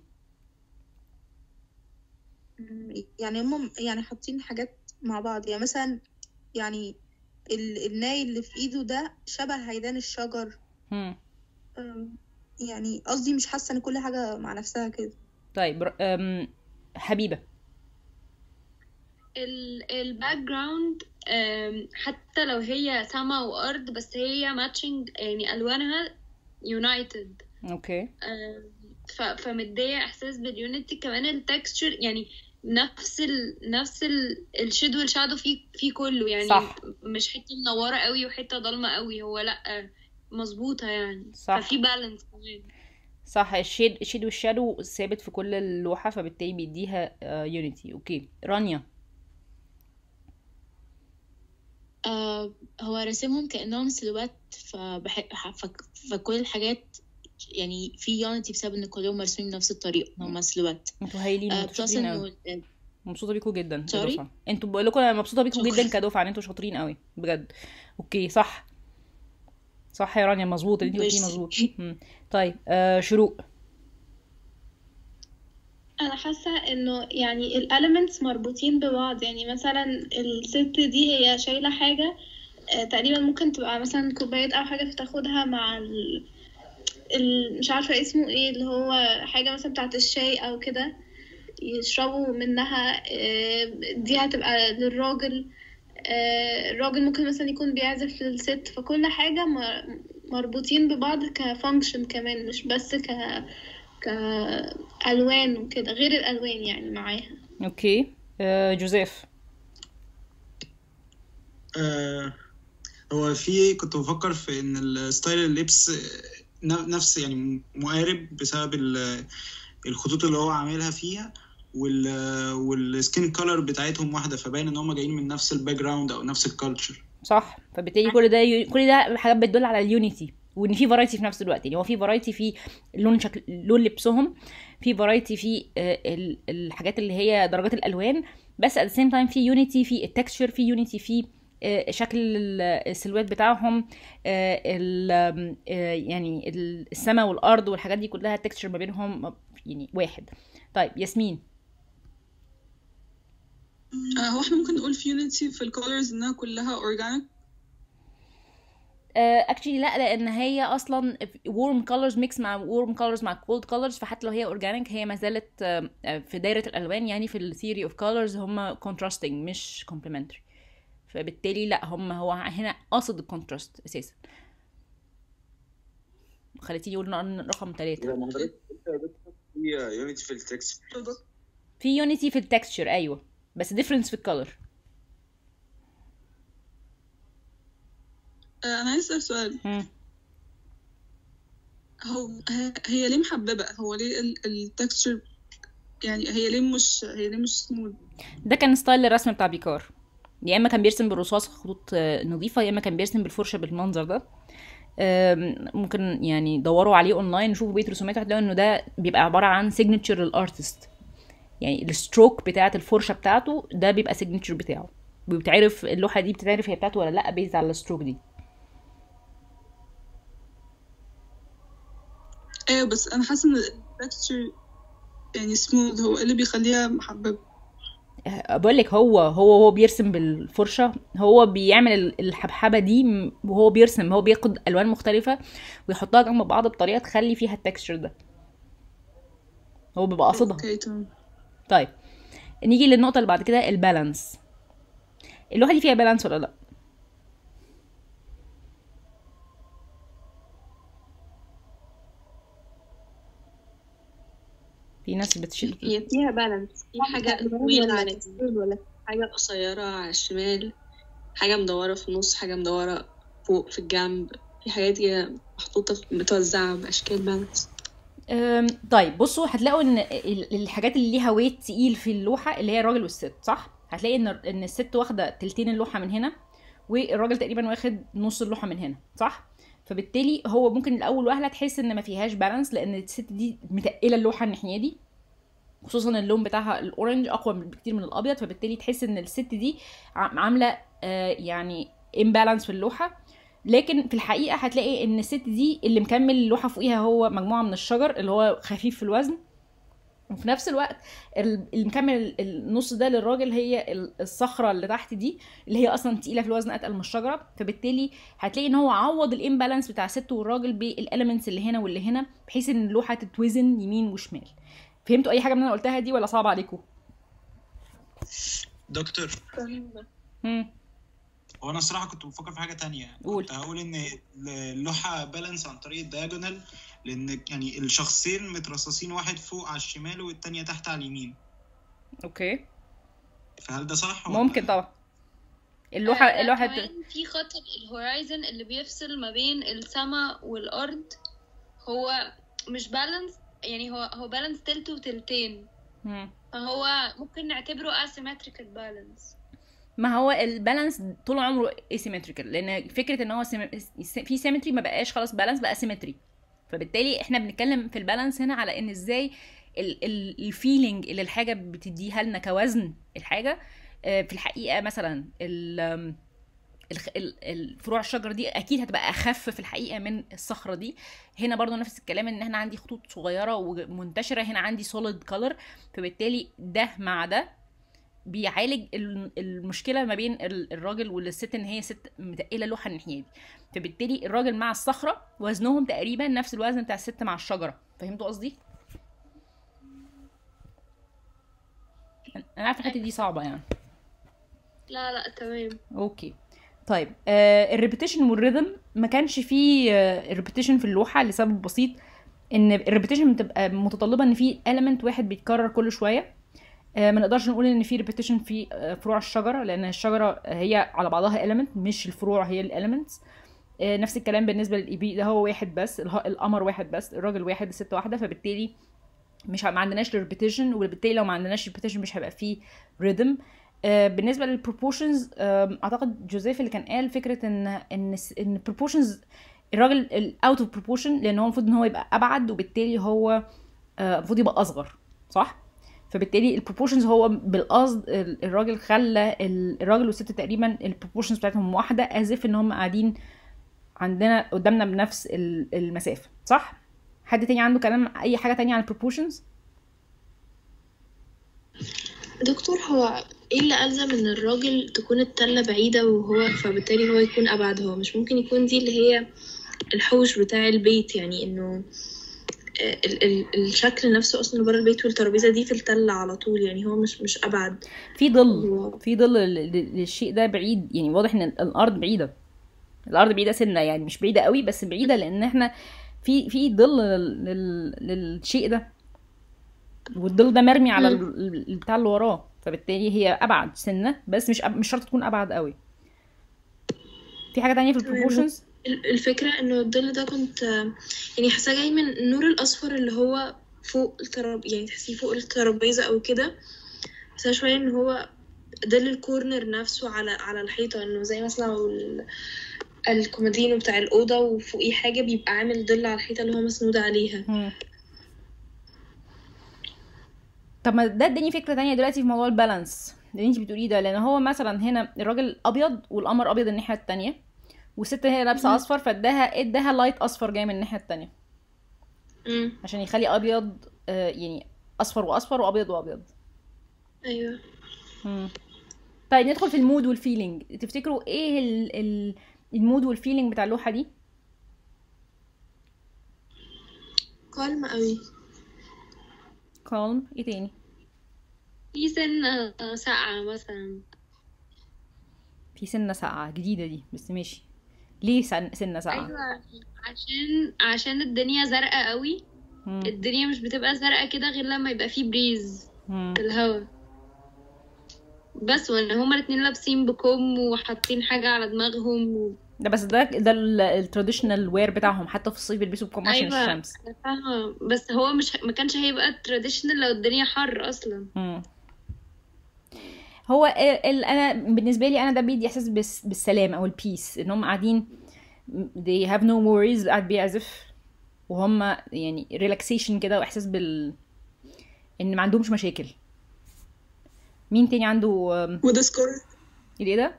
مم، يعني هم يعني حاطين حاجات مع بعض يعني مثلا يعني ال- الناي اللي في ايده ده شبه هيدان الشجر هم. أم، يعني قصدي مش حاسة ان كل حاجة مع نفسها كده طيب ر- أم، حبيبه الباك جراوند حتى لو هي سما وارض بس هي ماتشنج يعني الوانها يونايتد اوكي فمديه احساس باليونيتي كمان التكستشر يعني نفس ال نفس ال الشيد والشادو في في كله يعني صح. مش حته منوره قوي وحته ضلمه قوي هو لا مظبوطه يعني صح. ففي بالانس كمان صح الشيد الشيد والشادو ثابت في كل اللوحه فبالتالي بيديها يونيتي اوكي رانيا آه هو راسمهم كأنهم سلوات فبح... ف... فكل الحاجات يعني في يونتي بسبب ان كلهم مرسومين بنفس الطريقة ان هم سلوات انتوا هايلين آه انتوا بلس شاطرين انه قوي مبسوطه بيكم جدا سوري؟ كدفعه انتوا بقول لكم انا مبسوطه بيكم شكرا. جدا كدفعه ان انتوا شاطرين قوي بجد اوكي صح صح يا رانيا مظبوط اللي انت قلتيه ميرسي. مظبوط مم. طيب آه شروق انا حاسه انه يعني الاليمنتس مربوطين ببعض يعني مثلا الست دي هي شايله حاجه آه، تقريبا ممكن تبقى مثلا كوبايه او حاجه فتاخدها مع ال... ال... مش عارفه اسمه ايه اللي هو حاجه مثلا بتاعه الشاي او كده يشربوا منها آه، دي هتبقى للراجل آه، الراجل ممكن مثلا يكون بيعزف للست فكل حاجه م- مربوطين ببعض كفانكشن كمان مش بس ك كألوان وكده غير الألوان يعني معاها اوكي آه جوزيف آه هو في كنت بفكر في ان الستايل اللبس ن- نفس يعني مقارب بسبب ال- الخطوط اللي هو عاملها فيها وال والسكين كولر بتاعتهم واحده فباين ان هم جايين من نفس الباك جراوند او نفس الكالتشر صح فبالتالي كل ده يو... كل ده حاجات بتدل على اليونيتي وان في فرايتي في نفس الوقت يعني هو في فرايتي في لون شكل لون لبسهم في فرايتي في آه، ال- الحاجات اللي هي درجات الالوان بس at the same time في يونيتي في التكستشر في يونيتي في آه، شكل ال- السلوات بتاعهم آه، ال- آم، آه، يعني السماء والارض والحاجات دي كلها التكستشر ما بينهم يعني واحد طيب ياسمين آه، هو احنا ممكن نقول في يونيتي في الكولرز انها كلها اورجانيك اكشلي لا لان هي اصلا warm colors mix مع warm colors مع cold colors فحتى لو هي organic هي ما زالت آه، آه، في دايره الالوان يعني في الثيوري اوف colors هم contrasting مش complementary فبالتالي لا هم هو هنا قصد الكونتراست اساسا خليتيني اقول رقم ثلاثة هو حضرتك في يونيتي في التكست في يونيتي في التكستشر ايوه بس difference في الكالر آه، انا عايز اسال سؤال هو ه- هي ليه محببه هو ليه التكستشر يعني هي ليه مش هي ليه مش سموث ده كان ستايل الرسم بتاع بيكار يا اما كان بيرسم بالرصاص خطوط آه، نظيفه يا اما كان بيرسم بالفرشه بالمنظر ده آم، ممكن يعني دوروا عليه اونلاين شوفوا بيت رسومات هتلاقوا انه ده بيبقى عباره عن سيجنتشر للارتست يعني الستروك بتاعه الفرشه بتاعته ده بيبقى سيجنتشر بتاعه بيتعرف اللوحه دي بتتعرف هي بتاعته ولا لا بيز على الستروك دي ايوه بس انا حاسه ان التكستشر يعني سموث هو إيه اللي بيخليها محببه بقول لك هو هو هو بيرسم بالفرشه هو بيعمل ال- الحبحبه دي م- وهو بيرسم هو بياخد الوان مختلفه ويحطها جنب بعض بطريقه تخلي فيها التكستشر ده هو بيبقى قاصدها اوكي تمام طيب نيجي للنقطه اللي بعد كده البالانس اللوحه دي فيها بالانس ولا لا في ناس بتشيل هي فيها بالانس في حاجة بالانس طويلة ولا على تكسير اليمين ولا حاجة قصيرة على الشمال حاجة مدورة في النص حاجة مدورة فوق في الجنب في حاجات كده محطوطة في- متوزعة بأشكال بالانس أم، طيب بصوا هتلاقوا ان ال- الحاجات اللي ليها ويت تقيل في اللوحه اللي هي الراجل والست صح هتلاقي ان ان الست واخده تلتين اللوحه من هنا والراجل تقريبا واخد نص اللوحه من هنا صح فبالتالي هو ممكن الاول وهله تحس ان ما فيهاش بالانس لان الست دي متقله اللوحه الناحيه دي خصوصا اللون بتاعها الاورنج اقوى من- بكتير من الابيض فبالتالي تحس ان الست دي عم- عامله آه، يعني امبالانس في اللوحه لكن في الحقيقه هتلاقي ان الست دي اللي مكمل اللوحه فوقيها هو مجموعه من الشجر اللي هو خفيف في الوزن وفي نفس الوقت ال- اللي مكمل ال- النص ده للراجل هي ال- الصخره اللي تحت دي اللي هي اصلا تقيله في الوزن اتقل من الشجره فبالتالي هتلاقي ان هو عوض الامبالانس بتاع الست والراجل بالاليمنتس اللي هنا واللي هنا بحيث ان اللوحه تتوزن يمين وشمال فهمتوا اي حاجه من اللي انا قلتها دي ولا صعب عليكم دكتور امم هو انا الصراحه كنت بفكر في حاجه تانية قول. كنت هقول ان اللوحه بالانس عن طريق الدياجونال لان يعني الشخصين مترصصين واحد فوق على الشمال والتانية تحت على اليمين اوكي فهل ده صح ولا ممكن طبعا اللوحه آه، اللوحه كمان في خط الهورايزن اللي بيفصل ما بين السماء والأرض هو مش بالانس يعني هو هو بالانس تلت وتلتين مم. فهو ممكن نعتبره asymmetrical balance ما هو البالانس طول عمره asymmetrical لان فكره ان هو سيم- في سيمتري ما بقاش خلاص بالانس بقى سيمتري فبالتالي احنا بنتكلم في البالانس هنا على ان ازاي الفيلينج اللي الحاجه بتديها لنا كوزن الحاجه آه، في الحقيقه مثلا ال- آم، الخ- ال- الفروع الشجر دي اكيد هتبقى اخف في الحقيقه من الصخره دي هنا برضو نفس الكلام ان احنا عندي خطوط صغيره ومنتشره هنا عندي سوليد كولر فبالتالي ده مع ده بيعالج ال- المشكله ما بين ال- الراجل والست ان هي ست متقله لوحه الناحيه دي فبالتالي الراجل مع الصخره وزنهم تقريبا نفس الوزن بتاع الست مع الشجره فهمتوا قصدي انا عارفه الحته دي صعبه يعني لا لا تمام اوكي طيب آه الريبيتيشن والريذم ما كانش فيه آه الريبيتيشن في اللوحه لسبب بسيط ان الريبيتيشن بتبقى متطلبه ان في element واحد بيتكرر كل شويه آه ما نقدرش نقول ان في ريبيتيشن في آه فروع الشجره لان الشجره هي على بعضها element مش الفروع هي الاليمنتس آه نفس الكلام بالنسبه للاي ده هو واحد بس اله- القمر واحد بس الراجل واحد الست واحده فبالتالي مش ه- ما عندناش ريبيتيشن وبالتالي لو ما عندناش ريبيتيشن مش هيبقى فيه ريذم آه، بالنسبه للبروبورشنز اعتقد جوزيف اللي كان قال فكره ان ان الس- ان البروبورشنز الراجل الاوت اوف بروبورشن لان هو المفروض ان هو يبقى ابعد وبالتالي هو آه، المفروض يبقى اصغر صح فبالتالي البروبورشنز هو بالقصد ال- الراجل خلى ال- الراجل والست تقريبا البروبورشنز بتاعتهم واحده ازف ان هم قاعدين عندنا قدامنا بنفس ال- المسافه صح حد تاني عنده كلام اي حاجه تانية عن البروبورشنز دكتور هو ايه اللي ألزم ان الراجل تكون التلة بعيدة وهو فبالتالي هو يكون أبعد هو مش ممكن يكون دي اللي هي الحوش بتاع البيت يعني انه ال ال الشكل نفسه اصلا بره البيت والترابيزة دي في التلة على طول يعني هو مش مش أبعد في ظل في ظل لل- لل- للشيء ده بعيد يعني واضح ان الارض بعيده الارض بعيده سنه يعني مش بعيده قوي بس بعيده لان احنا في في ظل لل- لل- للشيء ده والظل ده مرمي على مم. ال- ال- البتاع اللي وراه فبالتالي هي ابعد سنه بس مش أب- مش شرط تكون ابعد قوي في حاجه تانية في البروبورشنز ال- الفكرة انه الظل ده كنت يعني حاساه جاي من النور الأصفر اللي هو فوق التراب يعني تحسيه فوق الترابيزة أو كده حاساه شوية ان هو ظل الكورنر نفسه على على الحيطة انه زي مثلا لو ال- الكومودينو بتاع الأوضة وفوقيه حاجة بيبقى عامل ظل على الحيطة اللي هو مسنود عليها طب ما ده اداني فكره تانية دلوقتي في موضوع البالانس اللي انت بتقوليه ده لان هو مثلا هنا الراجل ابيض والقمر ابيض الناحيه التانية والست هي لابسه اصفر فاداها اداها لايت اصفر جاي من الناحيه التانية مم. عشان يخلي ابيض آه، يعني اصفر واصفر وابيض وابيض ايوه مم. طيب ندخل في المود والفيلينج تفتكروا ايه ال ال المود والفيلينج بتاع اللوحه دي كالم قوي calm ايه تاني في سنة ساقعة مثلا في سنه ساقعه جديده دي بس ماشي ليه سن- سنه ساقعه ايوه عشان عشان الدنيا زرقاء قوي مم. الدنيا مش بتبقى زرقاء كده غير لما يبقى فيه بريز مم. في الهوا بس وان هما الاتنين لابسين بكم وحاطين حاجة على دماغهم و... ده بس ده ده التراديشنال وير بتاعهم حتى في الصيف بيلبسوا بكم عشان ايوه الشمس أنا فاهمة بس هو مش ما كانش هيبقى تراديشنال لو الدنيا حر اصلا مم. هو ال ال انا بالنسبه لي انا ده بيدي احساس بس بالسلام او البيس ان هم قاعدين they have no worries قاعد بيعزف وهم يعني ريلاكسيشن كده واحساس بال ان ما عندهمش مشاكل مين تاني عنده أم، وده سكور ايه ده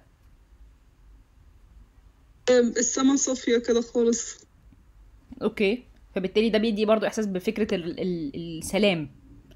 السما صافية كده خالص اوكي فبالتالي ده بيدي برضو احساس بفكره ال ال السلام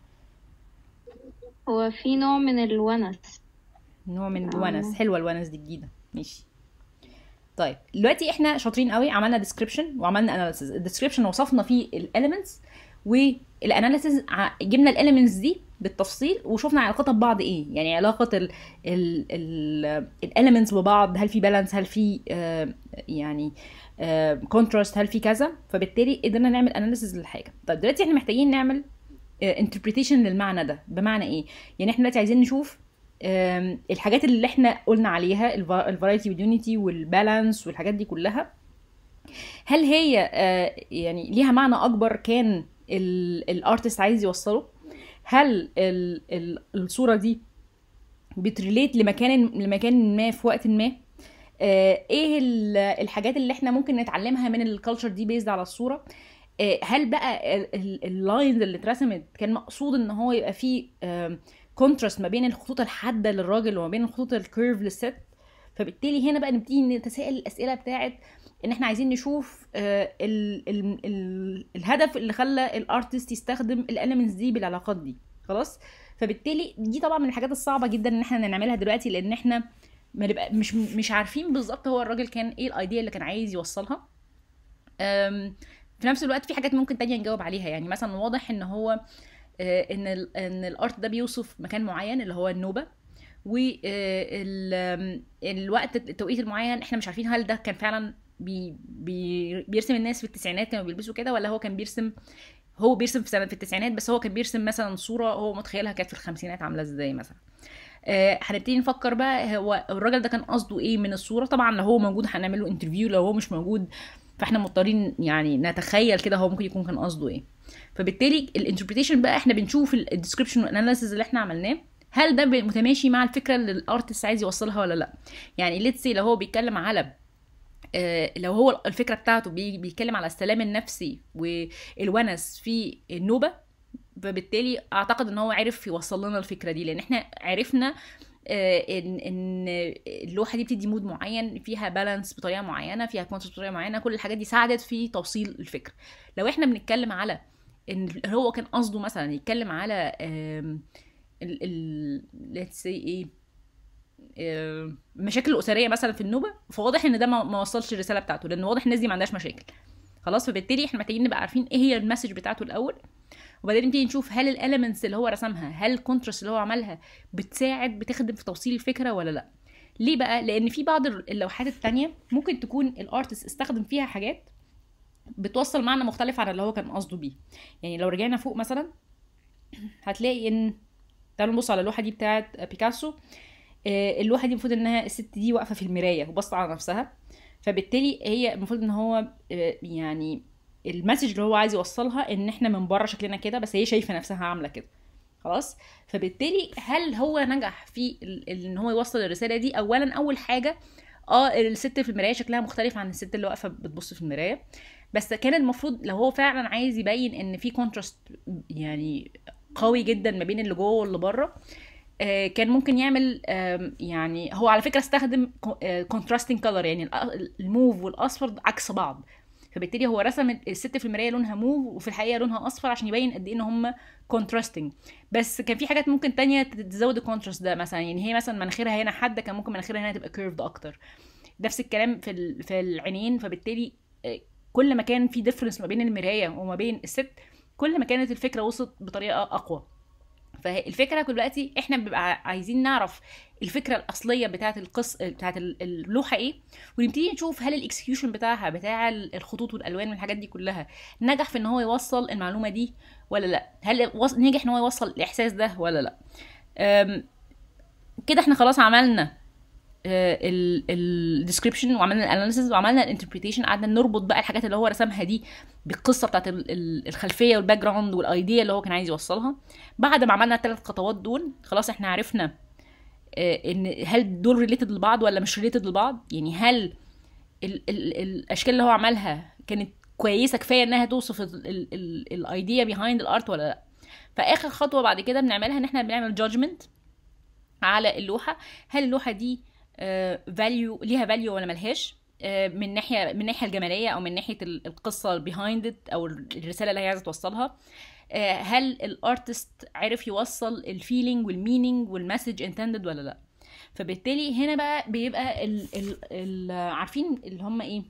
هو في نوع من الونس نوع من آه. الونس حلوه الونس دي جديده ماشي طيب دلوقتي احنا شاطرين قوي عملنا ديسكريبشن وعملنا اناليسيز الديسكريبشن وصفنا فيه الاليمنتس والاناليسيز جبنا الاليمنتس دي بالتفصيل وشفنا علاقتها ببعض ايه يعني علاقه ال ال ال الاليمنتس ببعض هل في بالانس هل في آه يعني كونتراست هل في كذا فبالتالي قدرنا نعمل اناليسيز للحاجه طيب دلوقتي احنا محتاجين نعمل انتربريتيشن للمعنى ده بمعنى ايه يعني احنا دلوقتي عايزين نشوف آم، الحاجات اللي احنا قلنا عليها الفرايتي واليونيتي والبالانس والحاجات دي كلها هل هي آه، يعني ليها معنى اكبر كان الارتست عايز يوصله هل ال- ال- الصوره دي بتريليت لمكان لمكان ما في وقت ما آه، ايه ال- الحاجات اللي احنا ممكن نتعلمها من الكالتشر دي بيزد على الصوره آه، هل بقى اللاينز اللي اترسمت كان مقصود ان هو يبقى فيه كونتراست ما بين الخطوط الحاده للراجل وما بين الخطوط الكيرف للست فبالتالي هنا بقى نبتدي نتساءل الاسئله بتاعت ان احنا عايزين نشوف آه، ال ال ال الهدف اللي خلى الارتست يستخدم الاليمنتس دي بالعلاقات دي خلاص فبالتالي دي طبعا من الحاجات الصعبه جدا ان احنا نعملها دلوقتي لان احنا ما نبقى مش مش عارفين بالظبط هو الراجل كان ايه الايديا اللي كان عايز يوصلها أم، في نفس الوقت في حاجات ممكن تانية نجاوب عليها يعني مثلا واضح ان هو آه، ان ال ان الارت ده بيوصف مكان معين اللي هو النوبه والوقت التوقيت المعين احنا مش عارفين هل ده كان فعلا بي بي بيرسم الناس في التسعينات كانوا بيلبسوا كده ولا هو كان بيرسم هو بيرسم في سنه في التسعينات بس هو كان بيرسم مثلا صوره هو متخيلها كانت في الخمسينات عامله ازاي مثلا آه، هنبتدي نفكر بقى هو الراجل ده كان قصده ايه من الصوره طبعا لو هو موجود هنعمل له انترفيو لو هو مش موجود فاحنا مضطرين يعني نتخيل كده هو ممكن يكون كان قصده ايه فبالتالي الانتربريتيشن بقى احنا بنشوف الديسكريبشن والاناليسيز اللي احنا عملناه هل ده متماشي مع الفكره اللي الارتست عايز يوصلها ولا لا يعني ليتس لو هو بيتكلم على آه، لو هو الفكره بتاعته بي- بيتكلم على السلام النفسي والونس في النوبه فبالتالي اعتقد ان هو عرف يوصل لنا الفكره دي لان احنا عرفنا آه، ان ان اللوحه دي بتدي مود معين فيها بالانس بطريقه معينه فيها كونتراست بطريقه معينه كل الحاجات دي ساعدت في توصيل الفكره لو احنا بنتكلم على ان هو كان قصده مثلا يتكلم على آم، ال ال let's say ايه آم، مشاكل الاسريه مثلا في النوبه فواضح ان ده ما ما وصلش الرساله بتاعته لان واضح الناس دي ما عندهاش مشاكل خلاص فبالتالي احنا محتاجين نبقى عارفين ايه هي المسج بتاعته الاول وبعدين نبتدي نشوف هل الاليمنتس اللي هو رسمها هل الكونتراست اللي هو عملها بتساعد بتخدم في توصيل الفكره ولا لا ليه بقى لان في بعض اللوحات التانية ممكن تكون الارتست استخدم فيها حاجات بتوصل معنى مختلف عن اللي هو كان قصده بيه يعني لو رجعنا فوق مثلا هتلاقي ان تعالوا نبص على اللوحه دي بتاعت بيكاسو آه، اللوحه دي المفروض انها الست دي واقفه في المرايه وبصت على نفسها فبالتالي هي المفروض ان هو آه، يعني المسج اللي هو عايز يوصلها ان احنا من بره شكلنا كده بس هي شايفه نفسها عامله كده خلاص فبالتالي هل هو نجح في ال- ال- ان هو يوصل الرساله دي اولا اول حاجه اه الست في المرايه شكلها مختلف عن الست اللي واقفه بتبص في المرايه بس كان المفروض لو هو فعلا عايز يبين ان في كونتراست يعني قوي جدا ما بين اللي جوه واللي بره آه، كان ممكن يعمل آم، يعني هو على فكره استخدم كونتراستنج كولر يعني الأ- الموف والاصفر عكس بعض فبالتالي هو رسم الست في المرايه لونها موف وفي الحقيقه لونها اصفر عشان يبين قد ايه ان هم كونتراستنج بس كان في حاجات ممكن تانية تزود الكونتراست ده مثلا يعني هي مثلا مناخيرها هنا حاده كان ممكن مناخيرها هنا تبقى كيرفد اكتر نفس الكلام في ال- في العينين فبالتالي آه، كل ما كان في ديفرنس ما بين المرايه وما بين الست كل ما كانت الفكره وصلت بطريقه اقوى فالفكره دلوقتي احنا بنبقى عايزين نعرف الفكره الاصليه بتاعه القص بتاعه اللوحه ايه ونبتدي نشوف هل الاكسكيوشن بتاعها بتاع الخطوط والالوان والحاجات دي كلها نجح في ان هو يوصل المعلومه دي ولا لا هل وص- نجح ان هو يوصل الاحساس ده ولا لا أم، كده احنا خلاص عملنا الديسكريبشن وعملنا الاناليسيز وعملنا الانتربريتيشن قعدنا نربط بقى الحاجات اللي هو رسمها دي بالقصه بتاعت ال- ال- الخلفيه والباك جراوند والايديا اللي هو كان عايز يوصلها بعد ما عملنا الثلاث خطوات دول خلاص احنا عرفنا آه، ان هل دول ريليتد لبعض ولا مش ريليتد لبعض يعني هل ال ال الاشكال اللي هو عملها كانت كويسه كفايه انها توصف الايديا بيهايند الارت ولا لا فاخر خطوه بعد كده بنعملها ان احنا بنعمل جادجمنت على اللوحه هل اللوحه دي فاليو ليها فاليو ولا ملهاش آه، من ناحيه من الناحيه الجماليه او من ناحيه ال- القصه بيهايند او الرساله اللي هي عايزه توصلها آه، هل الارتست عرف يوصل الفيلينج والمينينج والمسج انتندد ولا لا فبالتالي هنا بقى بيبقى ال ال ال عارفين اللي هم ايه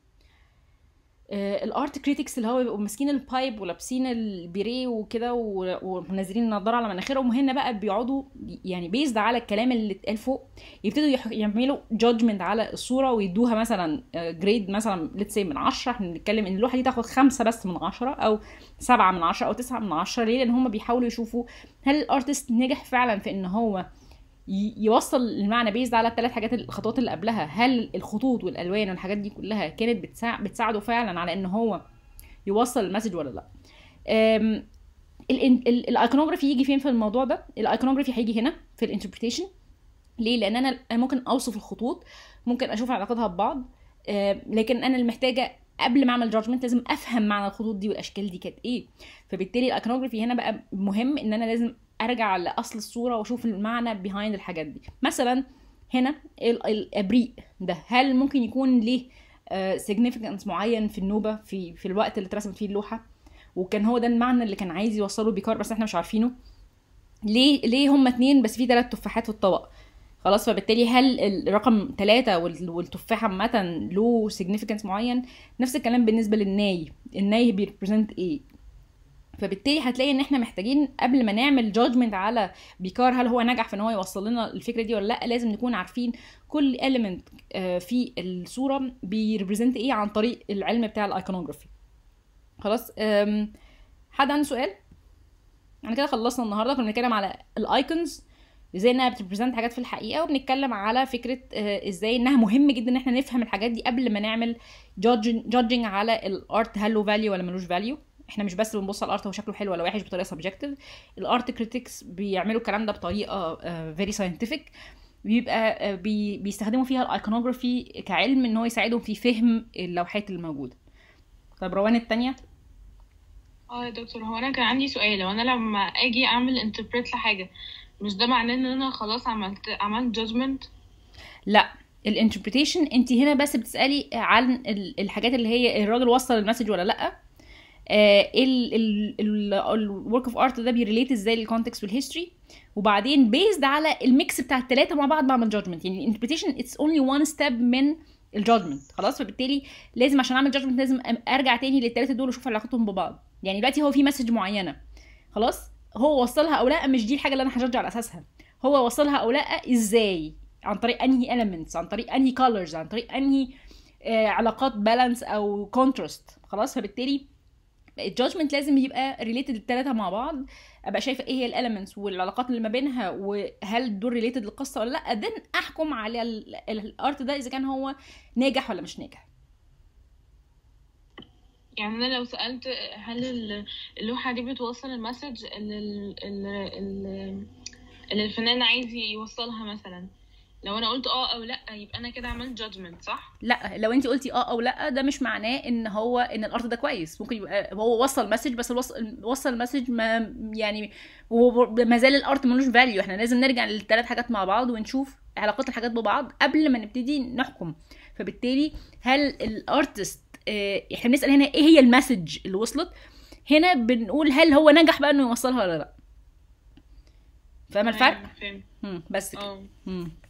الارت كريتكس اللي هو بيبقوا ماسكين البايب ولابسين البيريه وكده و- ومنزلين النضاره على مناخيرهم وهنا بقى بيقعدوا يعني بيزد على الكلام اللي اتقال فوق يبتدوا يح- يعملوا جادجمنت على الصوره ويدوها مثلا جريد مثلا ليتس سي من 10 احنا بنتكلم ان اللوحه دي تاخد خمسة بس من 10 او سبعة من 10 او تسعة من 10 ليه لان هم بيحاولوا يشوفوا هل الارتست نجح فعلا في ان هو ي- يوصل المعنى بيزد على الثلاث حاجات الخطوات اللي قبلها هل الخطوط والالوان والحاجات دي كلها كانت بتساعد بتساعده فعلا على ان هو يوصل المسج ولا لا أم، ال- ال- الايكونوجرافي يجي فين في الموضوع ده الايكونوجرافي هيجي هنا في الانتربريتيشن ليه لان انا أنا ممكن اوصف الخطوط ممكن اشوف علاقتها ببعض أم، لكن انا المحتاجه قبل ما اعمل جادجمنت لازم افهم معنى الخطوط دي والاشكال دي كانت ايه فبالتالي الايكونوجرافي هنا بقى مهم ان انا لازم ارجع لاصل الصوره واشوف المعنى بيهايند الحاجات دي مثلا هنا ال- الابريق ده هل ممكن يكون ليه سيجنيفيكانس معين في النوبه في في الوقت اللي اترسمت فيه اللوحه وكان هو ده المعنى اللي كان عايز يوصله بيكار بس احنا مش عارفينه ليه ليه هما اتنين بس في ثلاث تفاحات في الطبق خلاص فبالتالي هل الرقم ثلاثة والتفاح عامة له significance معين نفس الكلام بالنسبة للناي الناي بيريبريزنت ايه فبالتالي هتلاقي ان احنا محتاجين قبل ما نعمل جادجمنت على بيكار هل هو نجح في ان هو يوصل لنا الفكره دي ولا لا لازم نكون عارفين كل element آه، في الصوره بيريبريزنت ايه عن طريق العلم بتاع الايكونوجرافي خلاص أم، حد عنده سؤال احنا كده خلصنا النهارده كنا بنتكلم على الايكونز ازاي انها بتريبريزنت حاجات في الحقيقه وبنتكلم على فكره آه، ازاي انها مهم جدا ان احنا نفهم الحاجات دي قبل ما نعمل جادجنج على الارت هل له فاليو ولا ملوش فاليو احنا مش بس بنبص على الارت هو شكله حلو ولا وحش بطريقه سبجكتيف الارت كريتكس بيعملوا الكلام ده بطريقه فيري ساينتفك بيبقى آه، بي بيستخدموا فيها الايكونوجرافي كعلم ان هو يساعدهم في فهم اللوحات اللي موجوده طب روان التانية اه يا دكتور هو انا كان عندي سؤال هو انا لما اجي اعمل انتربريت لحاجه مش ده معناه ان انا خلاص عملت عملت جادجمنت لا الانتربريتيشن انت هنا بس بتسالي عن ال- الحاجات اللي هي الراجل وصل المسج ولا لا الورك اوف ارت ده بيريليت ازاي للكونتكست والهيستوري وبعدين بيزد على الميكس بتاع الثلاثه مع بعض بعمل جادجمنت يعني الانتربريتيشن اتس اونلي وان ستيب من الجادجمنت خلاص فبالتالي لازم عشان اعمل جادجمنت لازم أم- ارجع تاني للثلاثه دول واشوف علاقتهم ببعض يعني دلوقتي هو في مسج معينه خلاص هو وصلها او لا مش دي الحاجه اللي انا هجدج على اساسها هو وصلها او لا ازاي عن طريق انهي elements عن طريق انهي colors عن طريق انهي آه علاقات بالانس او كونتراست خلاص فبالتالي الجادجمنت لازم يبقى ريليتد الثلاثه مع بعض ابقى شايفه ايه هي الاليمنتس والعلاقات اللي ما بينها وهل دول ريليتد للقصه ولا لا دن احكم على الارت ده اذا كان هو ناجح ولا مش ناجح يعني انا لو سالت هل ال- اللوحه دي بتوصل المسج اللي ال- ال- ال- اللي الفنان عايز يوصلها مثلا لو انا قلت اه او لا يبقى انا كده عملت جادجمنت صح لا لو انت قلتي اه او لا ده مش معناه ان هو ان الارت ده كويس ممكن يبقى هو وصل مسج بس الوص- وصل مسج ما يعني هو ما زال الارت ملوش فاليو احنا لازم نرجع للثلاث حاجات مع بعض ونشوف علاقات الحاجات ببعض قبل ما نبتدي نحكم فبالتالي هل الارتست اه، احنا بنسال هنا ايه هي المسج اللي وصلت هنا بنقول هل هو نجح بقى انه يوصلها ولا لا فاهمه الفرق فاهم مم، بس كده اه مم.